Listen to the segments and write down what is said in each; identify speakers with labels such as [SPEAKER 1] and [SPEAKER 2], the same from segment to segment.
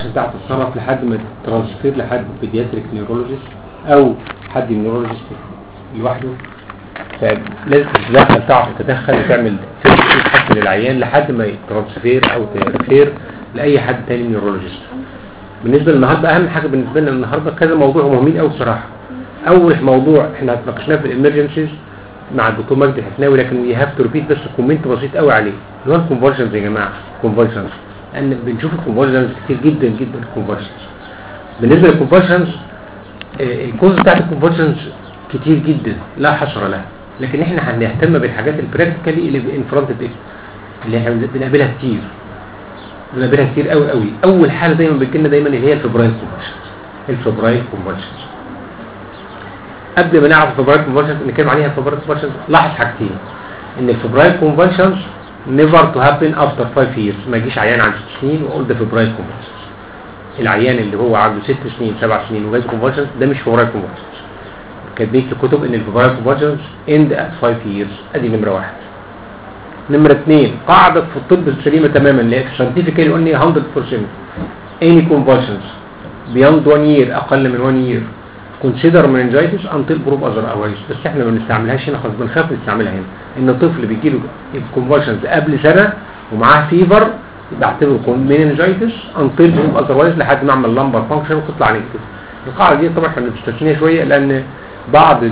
[SPEAKER 1] بتاعت تتصرف لحد ما ترانسفير لحد بيدياتريك نيورولوجيست او حد نيورولوجيست لوحده فلازم تتدخل تعرف تتدخل وتعمل تحسن للعيان لحد ما يترانسفير او ترفير لاي حد تاني نيورولوجيست بالنسبه للنهارده اهم حاجه بالنسبه لنا النهارده كذا موضوع مهمين قوي بصراحه اول موضوع احنا اتناقشناه في الامرجنسيز مع الدكتور مجدي الحفناوي لكن وي هاف تو ريبيت بس كومنت بسيط قوي عليه اللي هو الكونفرجنز يا جماعه كونفرجنز لان بنشوف الكونفرجنز كتير جدا جدا الكونفرجنز بالنسبه للكونفرجنز الكوز بتاعت الكونفرجنز كتير جدا لا حصر لها لكن احنا هنهتم بالحاجات البراكتيكالي اللي ان فرونت اللي احنا بنقابلها كتير بنقابلها كتير قوي قوي اول حاله دايما بتجيلنا دايما اللي هي الفبرايل كونفرجنز الفبرايل كونفرجنز قبل ما نعرف الفبرايل كونفرجنز نتكلم عليها الفبرايل كونفرجنز لاحظ حاجتين ان الفبرايل كونفرجنز never to happen after 5 years ما يجيش عيان عنده 6 سنين ويقول ده فبرايل كونفرجنز العيان اللي هو عنده 6 سنين 7 سنين وجاي كونفرجنز ده مش فبرايل كونفرجنز كاتبين في الكتب ان الفبرايل كونفرجنز end at 5 years ادي نمره واحد نمره اثنين قاعده في الطب السليمه تماما اللي scientifically only 100% any convulsions beyond 1 year اقل من 1 year consider meningitis until proof otherwise بس احنا ما بنستعملهاش هنا خالص بنخاف نستعملها هنا ان الطفل بيجي له convulsions قبل سنه ومعاه فيفر بعتبره meningitis until proof otherwise لحد ما اعمل لمبر فانكشن وتطلع نيجاتيف القاعده دي طبعا احنا بنستثنيها شويه لان بعض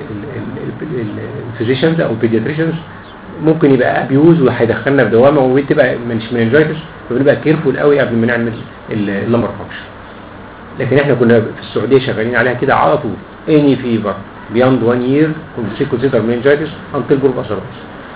[SPEAKER 1] الفيزيشنز او البيدياتريشنز ممكن يبقى ابيوز وهيدخلنا في دوامه وتبقى مش مننجايتس فبنبقى كيرفول قوي قبل ما نعمل اللمبر فانكشن لكن احنا كنا في السعوديه شغالين عليها كده على طول اني فيفر بياند 1 يير كونسيدر مننجايتس انتل جروب اثربس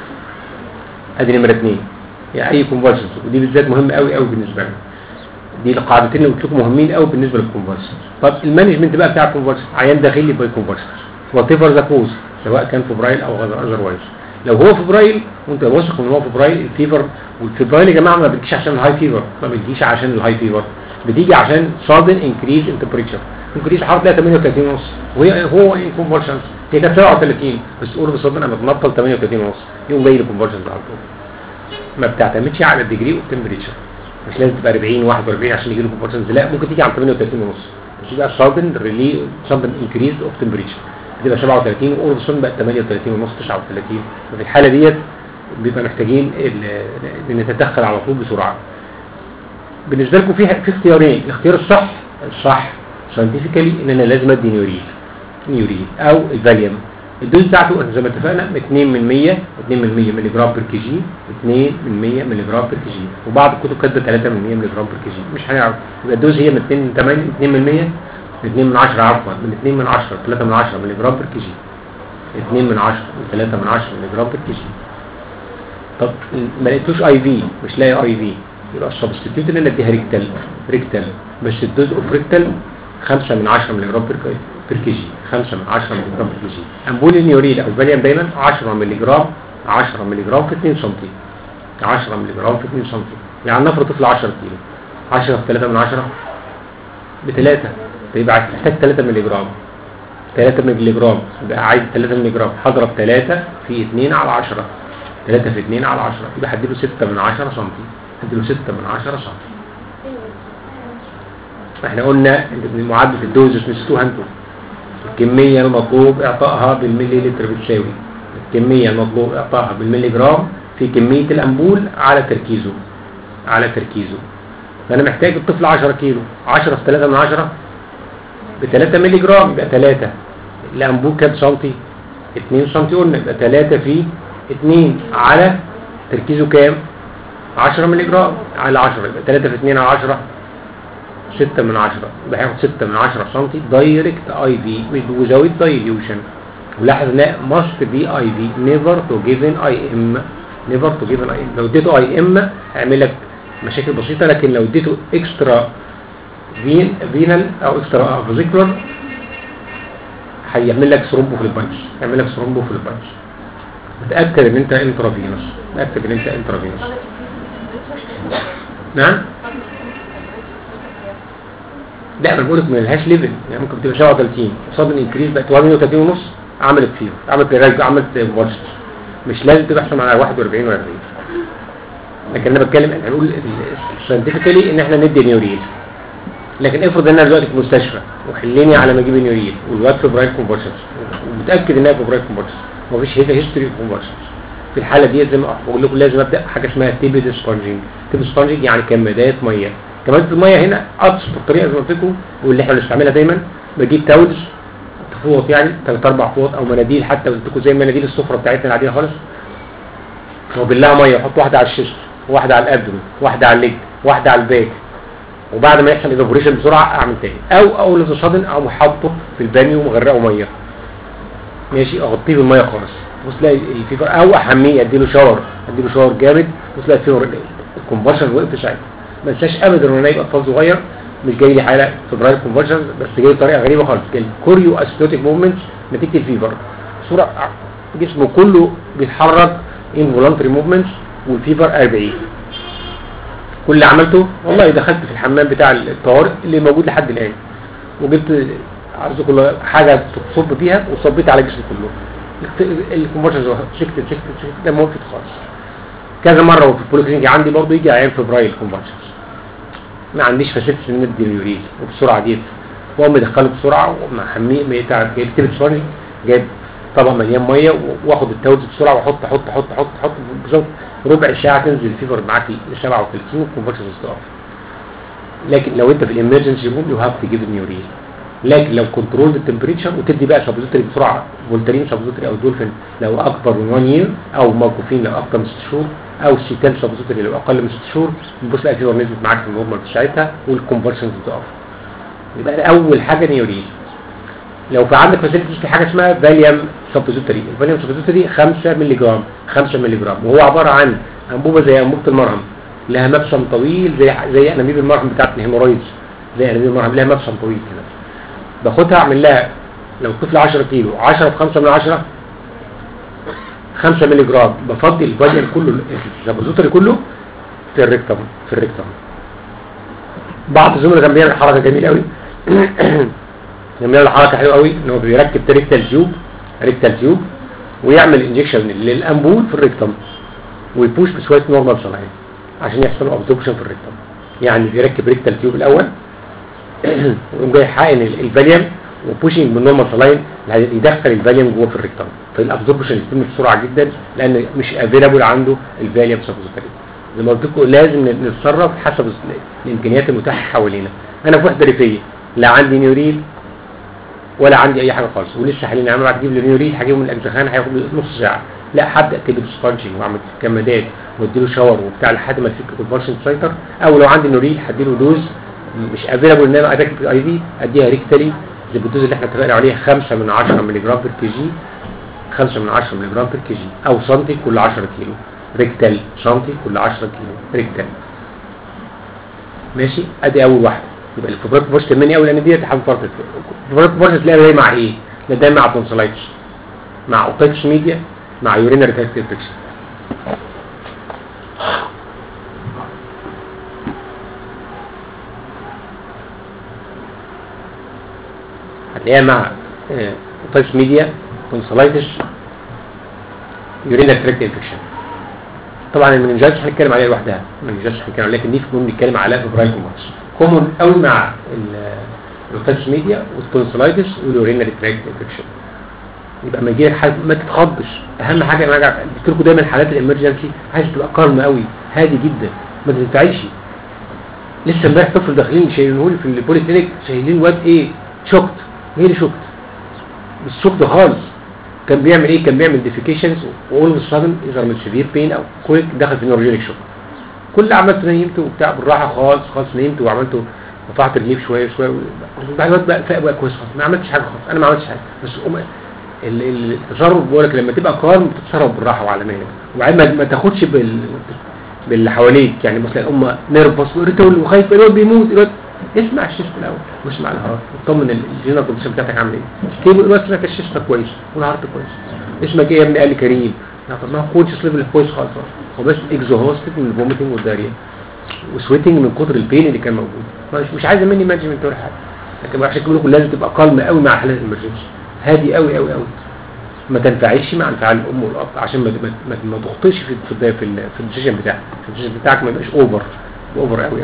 [SPEAKER 1] ادي نمره اثنين يعني اي كونفرسنس ودي بالذات مهمه قوي قوي بالنسبه لنا دي القاعدتين اللي قلت لكم مهمين قوي بالنسبه للكونفرسنس طب المانجمنت بقى بتاع الكونفرسنس عيان داخلي باي كونفرسنس وات ايفر ذا كوز سواء كان فبرايل او اذروايز لو هو فبرايل وانت واثق ان هو فبرايل الفيفر والفبرايل يا جماعه ما بتجيش عشان الهاي فيفر ما بتجيش عشان الهاي فيفر بتيجي عشان sudden increase in temperature انكريز حراره 38 ونص وهي هو ان كونفرشنز هي كانت 37 بس تقول بصدق انا بتنطل 38 ونص يقوم جاي لي كونفرشنز على طول ما بتعتمدش على الديجري والتمبريتشر مش لازم تبقى 40 41 عشان يجي له كونفرشنز لا ممكن تيجي على 38 ونص بس يبقى sudden ريلي sudden increase of temperature تبقى 37 واول بصدق بقى 38 ونص 39 ففي الحاله ديت بيبقى محتاجين ان نتدخل على طول بسرعه بالنسبه لكم في في اختيارين الاختيار الصح الصح ساينتفيكالي ان انا لازم ادي نيوريل نيوريل او الفاليوم الدوز بتاعته زي ما اتفقنا 2 من 100 2 من 100 ملي جرام بير كي جي 2 من 100 ملي جرام بير كي جي وبعض الكتب كاتبه 3 من 100 ملي جرام بير كي جي مش هنعرف يبقى الدوز هي من 2 من 8 2 من 100 2 من 10 عفوا من 2 من 10 3 من 10 ملي جرام بير كي جي 2 من 10 3 من 10 ملي جرام بير كي جي طب ما لقيتوش اي في مش لاقي اي في يبقى السبستيتيوت اللي انا اديها ريكتال ريكتال بس الدوز اوف ريكتال 5 من 10 ملي جرام بير كي جي 5 من 10 ملي جرام بير كي جي امبول النيوريل او الفاليوم دايما 10 ملي جرام 10 ملي جرام في 2 سم 10 ملي جرام في 2 سم يعني نفرض طفل 10 كيلو 10 في 3 من 10 ب 3 يبقى محتاج 3 ملي جرام 3 ملي جرام يبقى عايز 3 ملي جرام هضرب 3 في 2 على 10 3 في 2 على 10 يبقى هديله 6 من 10 سم هديله 6 من 10 سم احنا قلنا ان معادله الدوزس نسيتوها انتوا الكميه المطلوب اعطائها بالملي لتر بتساوي الكميه المطلوب اعطائها بالملي جرام في كميه الامبول على تركيزه على تركيزه فانا محتاج الطفل 10 كيلو 10 في 3 من 10 ب 3 ملي جرام يبقى 3 الامبول كام سنتي 2 سنتي قلنا يبقى 3 في 2 على تركيزه كام 10 ملي جرام على 10 يبقى 3 في 2 على 10 6 من 10 يبقى هياخد 6 من 10 سم دايركت اي في مش وزاوية دايليوشن ولاحظ لا ماست بي اي في نيفر تو جيفن اي ام نيفر تو جيفن اي ام لو اديته اي ام هيعمل لك مشاكل بسيطه لكن لو اديته اكسترا فين فينال او اكسترا فيزيكولار هيعمل لك ثرومبو في البنش هيعمل لك ثرومبو في البنش متاكد ان انت انترافينوس متاكد ان انت انترافينوس نعم لا انا بقول لك ما لهاش ليفل يعني ممكن تبقى 37 قصاد الانكريز بقت 38 ونص عملت فيه عملت رايج عملت فولش مش لازم تبقى احسن على 41 ولا 40 لكن انا بتكلم هنقول ساينتفيكالي ان احنا ندي نيوريل لكن افرض ان انا دلوقتي في مستشفى وحليني على ما اجيب النيوريل والواد فبرايل كونفرشنز ومتاكد انها فبرايل كونفرشنز ومفيش هيدا هيستوري كونفرشنز في الحاله دي زي ما بقول لكم لازم ابدا حاجه اسمها تيبيد سبونجينج تيبيد سبونجينج يعني كمادات ميه كمادات الميه هنا ابسط الطريقه زي ما قلت لكم واللي احنا بنستعملها دايما بجيب تاولز فوط يعني ثلاث اربع فوط او مناديل حتى قلت لكم زي مناديل السفره بتاعتنا العاديه خالص وبالله ميه احط واحده على الشيست واحده على الابدن واحده على الليج واحده على الباك وبعد ما يحصل ايفابوريشن بسرعه اعمل تاني او اول تصادم او حاطه في البانيو ومغرقه ميه ماشي اغطيه بالميه خالص بص تلاقي الفيفر او احميه اديله شاور اديله شاور جامد بص تلاقي الفيفر الكونفرشن وقف ساعتها ما انساش ابدا ان انا يبقى اطفال صغير مش جاي لي حاله فبراير كونفرشن بس جاي بطريقه غريبه خالص جاي كوريو اسيتوتيك موفمنتس نتيجه الفيفر صوره جسمه كله بيتحرك انفولانتري موفمنتس والفيفر 40 كل اللي عملته والله دخلت في الحمام بتاع الطوارئ اللي موجود لحد الان وجبت عايز كل حاجه تصب فيها وصبيت على جسمي كله الكونفرشن سكت سكت سكت ده موقف خالص كذا مره وفي البوليكلينيك عندي برضه يجي عيان فبرايل كونفرشنز ما عنديش فاسيتس ان ادي اليوريل وبسرعه جدا واقوم مدخله بسرعه ومحميه بتاع جايب تيبت سوني جايب طبق مليان ميه واخد التاوز بسرعه واحط احط احط احط احط بالظبط ربع ساعه تنزل الفيفر معاك ل 37 والكونفرشن تقف لكن لو انت في الامرجنسي روم يو هاف تجيب النيوريل لكن لو كنترول التمبريتشر وتدي بقى سبوزيتري بسرعه فولترين سبوزيتري او دولفين لو اكبر من 1 يير او موقوفين لو اكتر من 6 شهور او سيتال سبوزيتري لو اقل من 6 شهور بص بقى الفيفر نزلت معاك في النورمال بتاعتها والكونفرشن بتقف يبقى ده اول حاجه نيوريل لو في عندك فاسيلتيز في حاجه اسمها فاليوم سبوزيتري الفاليوم سبوزيتري 5 مللي جرام 5 مللي جرام وهو عباره عن انبوبه زي انبوبه المرهم لها مبسم طويل زي زي انابيب المرهم بتاعت الهيمورويدز زي انابيب المرهم لها مبسم طويل كده باخدها اعمل لها لو الطفل 10 كيلو 10 في 5 من 10 5 مللي جرام بفضي الفاليوم كله السبوزيتري كله في الريكتم في الريكتم بعض الزملاء كان بيعمل حركه جميله قوي كان بيعمل حركه حلوه قوي ان هو بيركب ريكتال تيوب ريكتال تيوب ويعمل انجكشن للانبول في الريكتم ويبوش بشويه نورمال صلاحيه عشان يحصل ابزوربشن في الريكتم يعني بيركب ريكتال تيوب الاول ويقوم جاي حاقن الفاليوم وبوشنج بالنورمال صلاين يدخل الفاليوم جوه في الريكتم فالابزوربشن يتم بسرعه جدا لان مش افيلابل عنده الفاليوم سبوزيتري زي ما قلت لكم لازم نتصرف حسب الامكانيات المتاحه حوالينا انا في وحده ريفيه لا عندي نيوريل ولا عندي اي حاجه خالص ولسه حاليا عامل هتجيب لي نيوريل هجيبه من الاجزخان هياخد نص ساعه لا هبدا تجيب سبونجنج واعمل كمادات واديله شاور وبتاع لحد ما يفك الكونفرشن تسيطر او لو عندي نيوريل هديله دوز مش افيلابل ان انا اركب اي في اديها ريكتالي زي بالدوز اللي احنا اتفقنا عليها 5 من 10 مللي جرام بير كي جي 5 من 10 مللي جرام بير كي جي او سنتي كل 10 كيلو ريكتال سنتي كل 10 كيلو ريكتال ماشي ادي اول واحده يبقى الفبراير بوش تهمني قوي لان ديت حاجه فرق الفبراير بوش تلاقي جاي مع ايه؟ ده مع تونسلايتس مع اوبيكس ميديا مع يورينري تراكت انفكشن هتلاقيها مع اوبيكس ميديا تونسلايتس يورينري تراكت انفكشن طبعا المنجاز هنتكلم عليها لوحدها المنجاز هنتكلم عليها لكن دي في بنتكلم على فبراير كومباكس كومون قوي مع الروتاتش ميديا والتونسلايتس واليورينري تراكت انفكشن يبقى ما يجي حاجه ما تتخضش اهم حاجه انا قلت لكم دايما حالات الامرجنسي عايز تبقى كارم قوي هادي جدا ما تنفعيش لسه امبارح طفل داخلين شايلينه لي في البولي كلينيك شايلين واد ايه شوكت مين اللي شوكت مش شوكت خالص كان بيعمل ايه كان بيعمل ديفيكيشنز واول اوف سادن يظهر من سيفير بين او كويك دخل في نورجينيك شوك كل اللي عملته نيمته وبتاع بالراحه خالص خالص نيمته وعملته رفعت رجليك شويه شويه بعد الوقت بقى فاق بقى كويس خالص ما عملتش حاجه خالص انا ما عملتش حاجه بس أم التصرف بقول لك لما تبقى قارن بتتصرف بالراحه وعلى مهلك وبعدين ما تاخدش بال باللي حواليك يعني مثلا الام نيرفس وريتول وخايف الواد بيموت الواد اسمع الشيست الاول واسمع الهارت وطمن الجينال كونديشن بتاعتك عامل ايه ستيبل الواد سمعت الشيست كويس والهارت كويس اسمك ايه يا ابني قال لي كريم طب ما هو كونشس ليفل كويس خالص هو بس اكزوهوستد من الفوميتنج والداريا وسويتنج من كتر البين اللي كان موجود مش, مش عايزه مني مانجمنت ولا حاجه لكن عشان كده لازم تبقى قالم قوي مع حالات الامرجنسي هادي قوي قوي قوي ما تنفعلش مع انفعال الام والاب عشان ما ما, ما تخطيش في في في, في الديسيجن بتاعك الديسيجن بتاعك ما يبقاش اوفر اوفر قوي قوي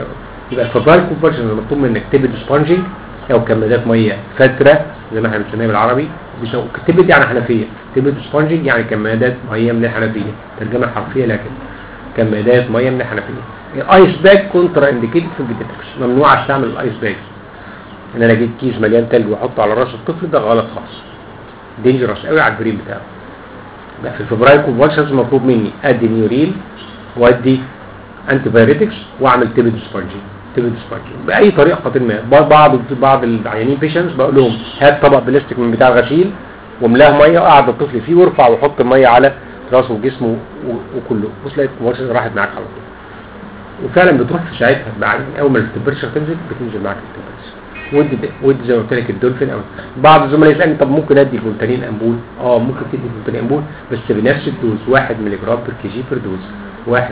[SPEAKER 1] يبقى الفبرايل كونفرجن المطلوب منك تبد سبونجنج او كمادات ميه فتره زي ما احنا بنسميها بالعربي بيسموه تبد يعني حنفيه تبد سبونجنج يعني كمادات ميه من الحنفيه ترجمه حرفيه لكن كمادات ميه من الحنفيه الايس باج كونترا انديكيتد في البيدياتريكس ممنوع استعمل الايس باج ان انا اجيب كيس مليان تلج واحطه على راس الطفل ده غلط خالص دينجرس قوي على البرين بتاعه بقى في الفبرايل كونفرجنز مطلوب مني ادي نيوريل وادي انتي بايريتكس واعمل تيبد سبونجي تيبد سبونجي باي طريقه ما بعض بعض العيانين بيشنتس بقول لهم هات طبق بلاستيك من بتاع الغسيل واملاه ميه وقعد الطفل فيه وارفع وحط الميه على راسه وجسمه وكله بص لقيت الكونفرجن راحت معاك على طول وفعلا بتروح في ساعتها بعد اول ما التمبريتشر تنزل بتنزل معاك التمبريتشر ودي ودي زي ما قلت لك الدولفين او بعض الزملاء يسالني طب ممكن ادي فولتانين امبول اه ممكن تدي فولتانين امبول بس بنفس الدوز 1 مللي جرام بر كي جي بر دوز 1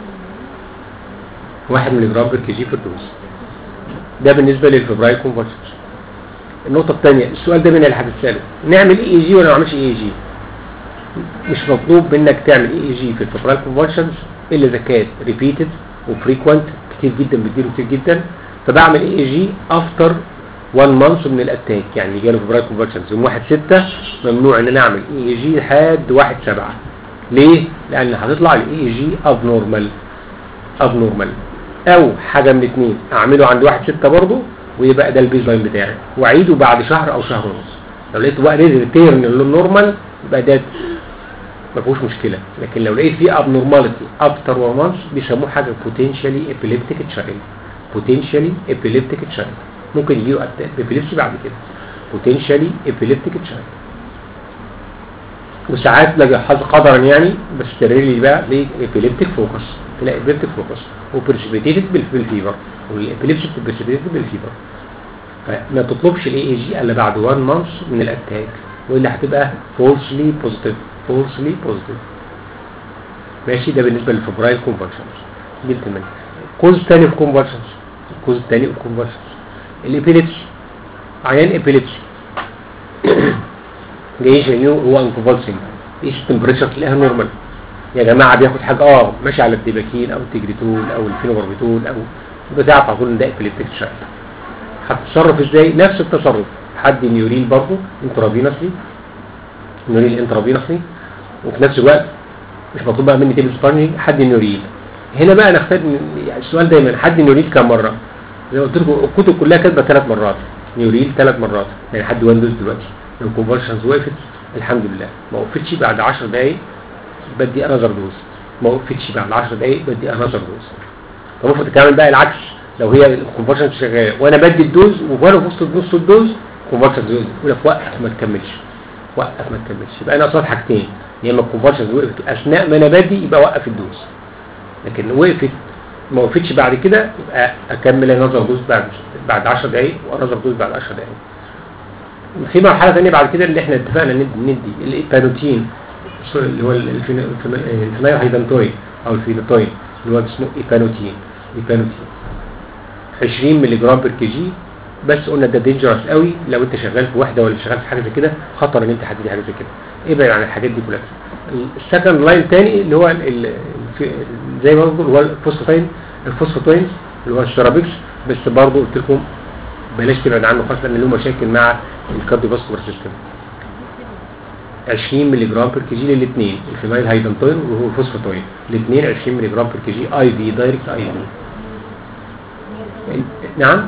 [SPEAKER 1] 1 مللي جرام بر كي جي بر دوز ده بالنسبه للفبرايل كونفرجنس النقطه الثانيه السؤال ده من اللي هتساله نعمل اي اي جي ولا ما نعملش اي اي جي مش مطلوب منك تعمل اي اي جي في الفبرايل كونفرجنس الا اذا كانت ريبيتد وفريكوينت كتير جدا بتديله كتير جدا فبعمل اي اي جي افتر 1 مانث من الاتاك يعني جاله فبرايل كونفرجنز يوم 1 6 ممنوع ان انا اعمل اي اي جي لحد 1 7 ليه؟ لان هتطلع الاي اي جي اب نورمال اب نورمال او حاجه من الاثنين اعمله عند 1 6 برضه ويبقى ده البيز لاين بتاعي واعيده بعد شهر او شهر ونص لو لقيت بقى ريتيرن للنورمال يبقى ده ما فيهوش مشكله لكن لو لقيت فيه اب نورماليتي افتر 1 مانث بيسموه حاجه بوتنشالي ابيليبتيك تشايلد بوتنشالي ابيليبتيك تشايلد ممكن يجيله ابيليبسي بعد كده بوتنشالي ابيليبتيك تشايلد وساعات لا حظ قدرا يعني بس تريلي بقى لابيليبتيك فوكس تلاقي ابيليبتيك فوكس وبرسبيتيتد بالفيفر والابيليبسي برسبيتيتد بالفيفر فما تطلبش الاي اي جي الا بعد 1 مانث من الاتاك والا هتبقى فولسلي بوزيتيف فولسلي بوزيتيف ماشي ده بالنسبه للفبرايل كونفرشنز دي التمام كوز تاني في كونفرشنز الكوز التاني في كونفرشنز الابيليبسي عيان ابيليبسي جاي شايلينه هو انكونفالسنج ايش التمبريتشر تلاقيها نورمال يا جماعه بياخد حاجه اه ماشي على الديباكين او التجريتول او الفينوباربيتول او بتعرف على طول ان ده ابيليبتيك شايل هتتصرف ازاي نفس التصرف حد نيورين برضه انترافينسلي نيورين انترافينسلي وفي نفس الوقت مش مطلوب بقى مني تيبل سبارنج حد نيورين هنا بقى نختار يعني السؤال دايما حد نيورين كام مره زي ما قلت لكم الكتب كلها كاتبه ثلاث مرات نيورين ثلاث مرات يعني حد وان دوز دلوقتي لو الكونفرشنز وقفت الحمد لله ما وقفتش بعد 10 دقايق بدي انذر دوز ما وقفتش بعد 10 دقايق بدي انذر دوز طب المفروض تعمل بقى العكس لو هي الكونفرشن شغاله وانا بدي الدوز وانا في وسط نص الدوز كونفرشن دوز يقول لك وقف ما تكملش وقف ما تكملش يبقى انا قصاد حاجتين يا اما الكونفرشن وقفت اثناء ما انا بدي يبقى وقف الدوز لكن وقفت ما وقفتش بعد كده يبقى اكمل انذر دوز بعد بعد 10 دقايق وانذر دوز بعد 10 دقايق في مرحله ثانيه بعد كده اللي احنا اتفقنا ندي ندي الايبانوتين اللي هو الفينايل هيدانتوين او الفينوتوين اللي هو اسمه ايبانوتين ايبانوتين 20 مللي جرام بر كي جي بس قلنا ده دينجرس قوي لو انت شغال في وحده ولا شغال في حاجه زي كده خطر ان انت هتدي حاجه زي كده ابعد عن الحاجات دي كلها السكند لاين تاني اللي هو ال ال زي ما بقول هو الفوسفاتين الفوسفاتين اللي هو الشرابيكس بس برضه قلت لكم بلاش تبعد عنه خالص لان له مشاكل مع الكارديوفاسكولار سيستم 20 مللي جرام بر كي جي للاثنين الفينايل هايدنتوين وهو الفوسفاتوين الاثنين 20 مللي جرام بر كي جي اي في دايركت اي في نعم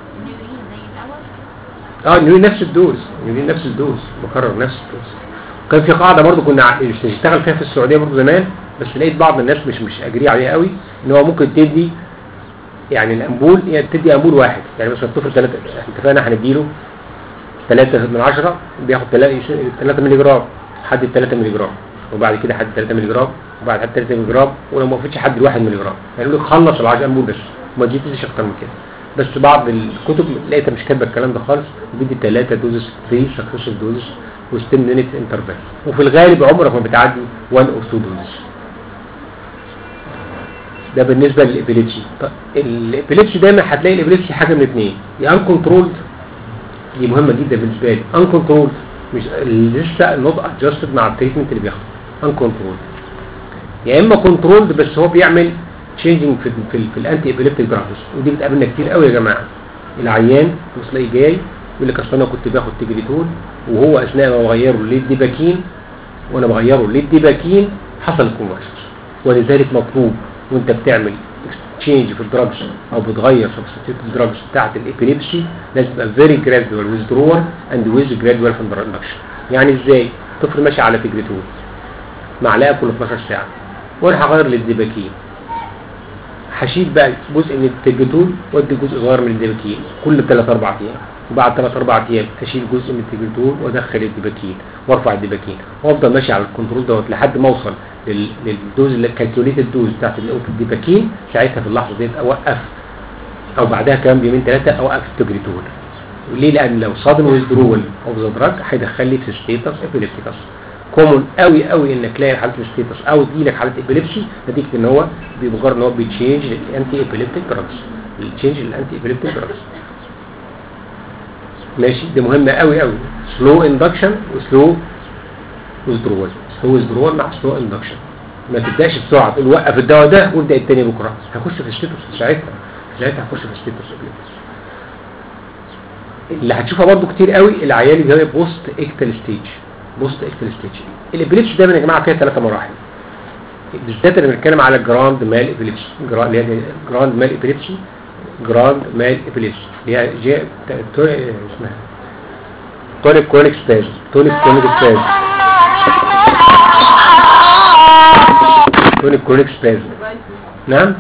[SPEAKER 1] اه نيورين نفس الدوز نيورين نفس الدوز بكرر نفس الدوز كان في قاعده برضو كنا بنشتغل فيها في السعوديه برضو زمان بس لقيت بعض الناس مش مش اجري عليها قوي ان هو ممكن تدي يعني الامبول يعني تدي امبول واحد يعني مثلا الطفل ثلاثه اتفقنا هنديله 3 من 10 بياخد 3 مللي جرام حد 3 مللي جرام وبعد كده حد 3 مللي جرام وبعد حد 3 مللي جرام ولو ما وقفتش حد 1 مللي جرام يعني يقول لك خلص ال 10 امبول بس ما تجيبش اكتر من كده بس بعض الكتب لقيتها مش كاتبه الكلام ده خالص بيدي 3 دوزز 3 سكسيشن دوزز و10 مينيت انترفال وفي الغالب عمرك ما بتعدي 1 او 2 دوزز ده بالنسبه للابيليبسي الابيليبسي دايما هتلاقي الابيليبسي حاجه من اثنين يا ان كنترولد دي مهمه جدا بالنسبه لي ان كنترولد مش لسه نوت ادجستد مع التريتمنت اللي بياخده ان كنترولد يا اما كنترولد بس هو بيعمل تشينجينج في ال في, ال في الانتي ابيليبتيك دراجز ودي بتقابلنا كتير قوي يا جماعه العيان تلاقي جاي يقول لك اصل انا كنت باخد تجريتول وهو اثناء ما بغيره للديباكين وانا بغيره للديباكين حصل كونفرشنز ولذلك مطلوب وانت بتعمل تشينج في الدراجز او بتغير سبستيتيوت الدراجز بتاعت الابيليبسي لازم تبقى فيري جرادوال ويزدرور اند ويز جرادوال في اندكشن يعني ازاي طفل ماشي على تجريتول معلقه كل 12 ساعه وانا هغير للديباكين هشيل بقى جزء من التجريتول وادي جزء صغير من الديباكين كل 3 4 ايام وبعد 3 4 ايام اشيل جزء من التجريتول وادخل الديباكين وارفع الديباكين وافضل ماشي على الكنترول دوت لحد ما اوصل لل- للدوز اللي كالكوليتد دوز بتاعت الديباكين ساعتها في اللحظه ديت اوقف او بعدها كمان بيومين ثلاثه اوقف التجريتول وليه لان لو صادم ويزدرول اوف ذا دراج هيدخل لي في ستيتس ابيليبتيكس كومون قوي قوي انك تلاقي حاله ستيتس او تجيلك حاله ابيليبسي نتيجه ان هو بمجرد ان هو بيتشينج للانتي ابيليبتيك دراجز التشينج للانتي ابيليبتيك دراجز ماشي ده مهم قوي قوي سلو اندكشن وسلو ويزدرول سلو ويزدرول مع سلو اندكشن ما تبداش بسرعه تقول وقف الدواء ده وابدا التاني بكره هخش في ستيتس ساعتها ساعتها هخش في ستيتس ابيليبسي اللي هتشوفها برضو كتير قوي العيال اللي هي بوست اكتل ستيج بوست اكتل ستيج الابيليبسي دايما يا جماعه فيها ثلاثه مراحل بالذات اللي بنتكلم على جراند مال ابيليبسي جرا- اللي هي جراند مال ابيليبسي جراند مال ابيليبسي اللي هي جي ت- تو- اسمها تونيك كونيك سباز تونيك كونيك سباز تونيك كونيك سباز نعم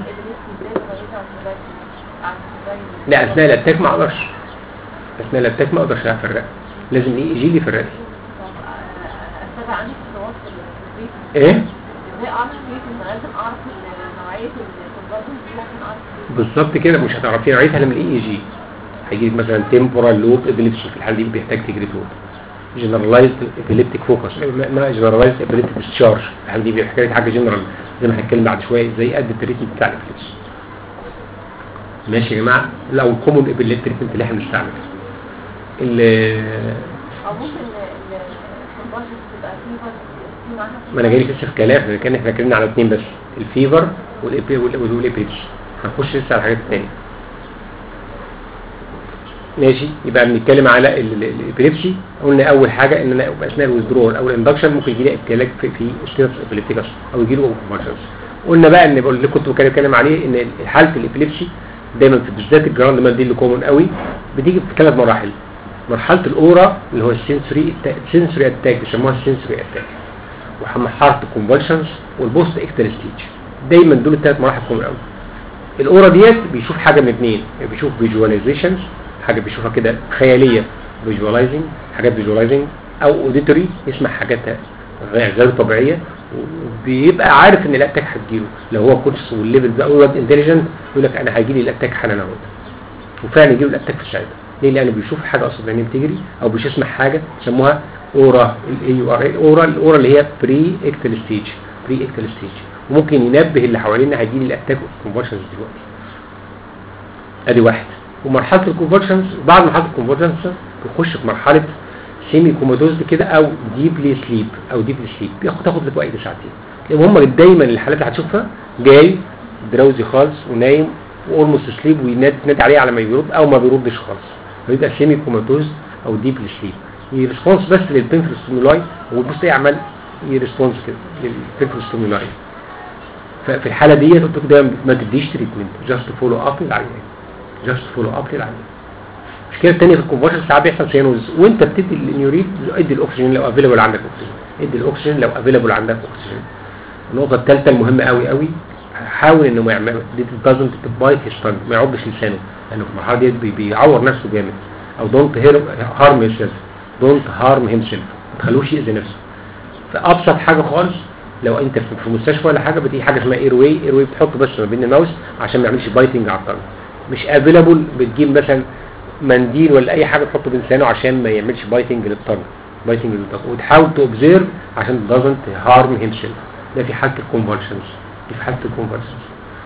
[SPEAKER 1] لا اثناء الاتاك ما اقدرش اثناء الاتاك ما اقدرش افرق لازم ايه يجي لي فرق
[SPEAKER 2] استاذ عندي خطوات في البيت
[SPEAKER 1] ايه
[SPEAKER 2] ازاي اعرف البيت ان لازم اعرف ال- نوعيه الكونفرجن دي ممكن اعرف البيت
[SPEAKER 1] بالظبط كده مش هتعرفي نوعيتها لما الاي اي جي هيجي لك مثلا تمبورال لوب ابيليبسي في الحاله دي بيحتاج تجريتول جنرالايزد ابيليبتيك فوكس ما جنرالايزد ابيليبتيك ديسشارج الحاله دي بيحتاج حاجه جنرال زي ما هنتكلم بعد شويه ازاي ادي التريتمنت بتاع الابيليبسي ماشي يا جماعه لو الكومون ابيليبتيك تريتمنت اللي احنا بنستعمله ال-
[SPEAKER 2] او ممكن الكونفرجن تبقى فيفر في معاها
[SPEAKER 1] ما انا جاي لك لسه في كلام احنا كان احنا اتكلمنا على اثنين بس الفيفر والإبي- وال- والابيليبسي هنخش لسه على الحاجات الثانيه ماشي يبقى بنتكلم على ال- ال- الابيليبسي قلنا اول حاجه ان انا اثناء الويزدرول او الاندكشن ممكن يجي لي ابتلاك في في ستيرس ابيليبتيكس او يجي له كونفرجنس قلنا بقى ان بقول اللي كنت بتكلم عليه ان حاله الابيليبسي دايما في بالذات الجراند مان دي اللي كومن قوي بتيجي في ثلاث مراحل مرحله الاورا اللي هو السنسوري السنسوري اتاك بيسموها السنسوري اتاك ومرحله الكونفرشنز والبوست اكتر ستيج دايما دول الثلاث مراحل كومن قوي الاورا ديت بيشوف حاجه من اثنين بيشوف فيجواليزيشنز حاجه بيشوفها كده خياليه فيجواليزنج حاجات فيجواليزنج او اوديتوري يسمع حاجات غير غير طبيعيه وبيبقى عارف ان الاتاك هتجيله لو هو كونشس والليفل ده او انتليجنت يقول لك انا هيجي لي الاتاك حالا اهو وفعلا يجيله الاتاك في الساعه ليه لانه بيشوف حاجه اصلا يعني بتجري او بيسمع حاجه يسموها اورا الاي يو ار اورا الاورا اللي هي بري اكتل ستيج بري اكتل ستيج وممكن ينبه اللي حوالينا هيجي لي الاتاك كونفرشنز دلوقتي ادي واحد ومرحله الكونفرشنز بعد مرحله الكونفرشنز بيخش في مرحله سيمي كومودوز كده او ديبلي سليب او ديبلي سليب بياخد تاخد لك وقت ساعتين لان هم دايما الحالات اللي هتشوفها جاي دراوزي خالص ونايم واولموست سليب وينادي عليه على ما بيرد او ما بيردش خالص فيبقى سيمي كوماتوز او ديبلي سليب يرسبونس بس للبنفل ستيمولاي وبص ايه عمال يرسبونس كده للبنفل ستيمولاي ففي الحاله دي قلت لك دايما ما تديش تريتمنت جاست فولو اب للعيان جاست فولو اب للعيان المشكله الثانيه في الكونفرشن ساعات بيحصل سيانوز وانت بتدي النيوريد ادي الاكسجين لو افيلابل عندك اكسجين ادي الاكسجين لو افيلابل عندك اكسجين النقطه الثالثه المهمه قوي قوي حاول انه ما يعمل دي دازنت بايت هيز ما يعضش لسانه لانه في المرحله دي بي- بيعور نفسه جامد او دونت هارم هيم سيلف دونت هارم هيم سيلف ما تخلوش يأذي نفسه فابسط حاجه خالص لو انت في في مستشفى ولا حاجه بتيجي حاجه اسمها اير واي اير واي بتحطه بس ما بين الماوس عشان ما يعملش بايتنج على الطرف مش افيلابل بتجيب مثلا منديل ولا اي حاجه تحطه بين لسانه عشان ما يعملش بايتنج للطرف بايتنج للطرف وتحاول توبزيرف عشان doesn't هارم هيم سيلف ده في حاله الكونفرشنز دي في حاله الكونفرشنز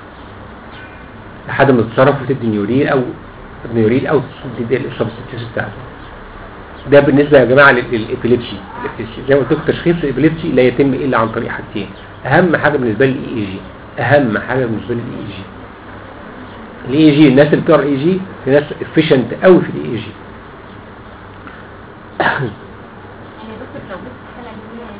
[SPEAKER 1] لحد ما تتصرف وتدي نيوريل او نيوريل او تدي السبستيتيوشن بتاعته ده بالنسبه يا جماعه لل- للابيليبسي الابيليبسي زي ما قلت لكم تشخيص الابيليبسي لا يتم الا عن طريق حاجتين اهم حاجه بالنسبه لي الاي اي جي اهم حاجه بالنسبه لي الاي جي الاي جي الناس اللي بتقرا الاي جي في ناس افيشنت قوي في الاي جي
[SPEAKER 2] يعني يا دكتور لو بس الحالة اللي هي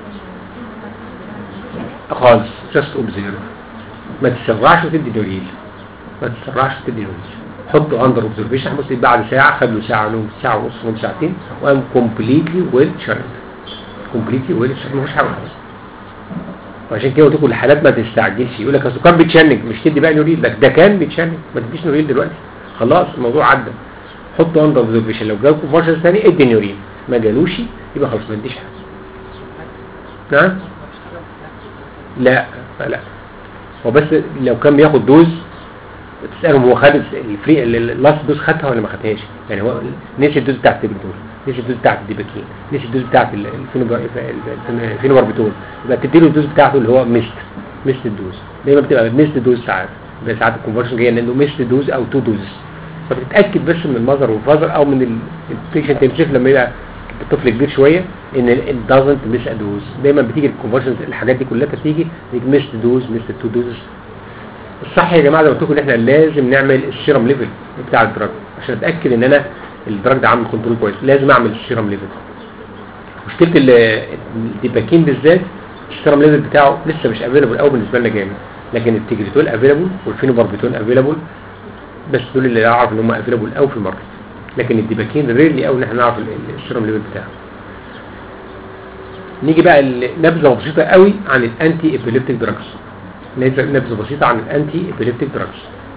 [SPEAKER 2] يكون
[SPEAKER 1] خالص جاست اوبزيرف ما تسرعش وتدي دليل ما تسرعش وتدي دليل حطه اندر اوبزرفيشن بص بعد ساعه خد له ساعه نوم ساعه ونص نوم ساعتين وقام كومبليتلي ويل شارد كومبليتلي ويل شارد مفيش حاجه خالص وعشان كده قلت لكم الحالات ما تستعجلش يقول لك اصل كان بيتشنج مش تدي بقى نوريل لك ده كان بيتشنج ما تديش نوريل دلوقتي خلاص الموضوع عدى حطه اندر اوبزرفيشن لو جالكم فرصه ثانيه ادي نوريل ما جالوش يبقى خلاص ما تديش حاجه نعم لا لا هو بس لو كان بياخد دوز تسألهم هو خد الفري اللاست دوز خدها ولا ما خدهاش يعني هو نسي الدوز بتاعت التبريدول نسي الدوز بتاعت الديباكين نسي الدوز بتاعت ال- الفينوبر- ال- الفينوباربيتول يبقى تديله الدوز بتاعته اللي هو ميست ميست الدوز دايما بتبقى ميست دوز ساعات بيبقى ساعات الكونفرشن جايه لانه ميست دوز او تو دوز فبتتاكد بس من المذر والفازر او من البيشنت يمسك لما يبقى الطفل كبير شويه ان ال doesn't miss a dose دايما بتيجي الكونفرشن الحاجات دي كلها بتيجي ميست دوز ميست تو دوز الصح يا جماعه زي ما قلت لكم ان احنا لازم نعمل السيرم ليفل بتاع الدراج عشان اتاكد ان انا الدراج ده عامل كنترول كويس لازم اعمل السيرم ليفل مشكله ال- الديباكين بالذات السيرم ليفل بتاعه لسه مش افيلبل قوي بالنسبه لنا جامد لكن التيجريتول افيلبل والفينوباربيتول افيلبل بس دول اللي اعرف ان هم افيلبل قوي في الماركت لكن الديباكين ريرلي قوي ان احنا نعرف ال- ال- السيرم ليفل بتاعه نيجي بقى نبذه بسيطه قوي عن الانتي ابيليبتيك دراجز نبذه بسيطه عن الانتي ابيليبتيك دراجز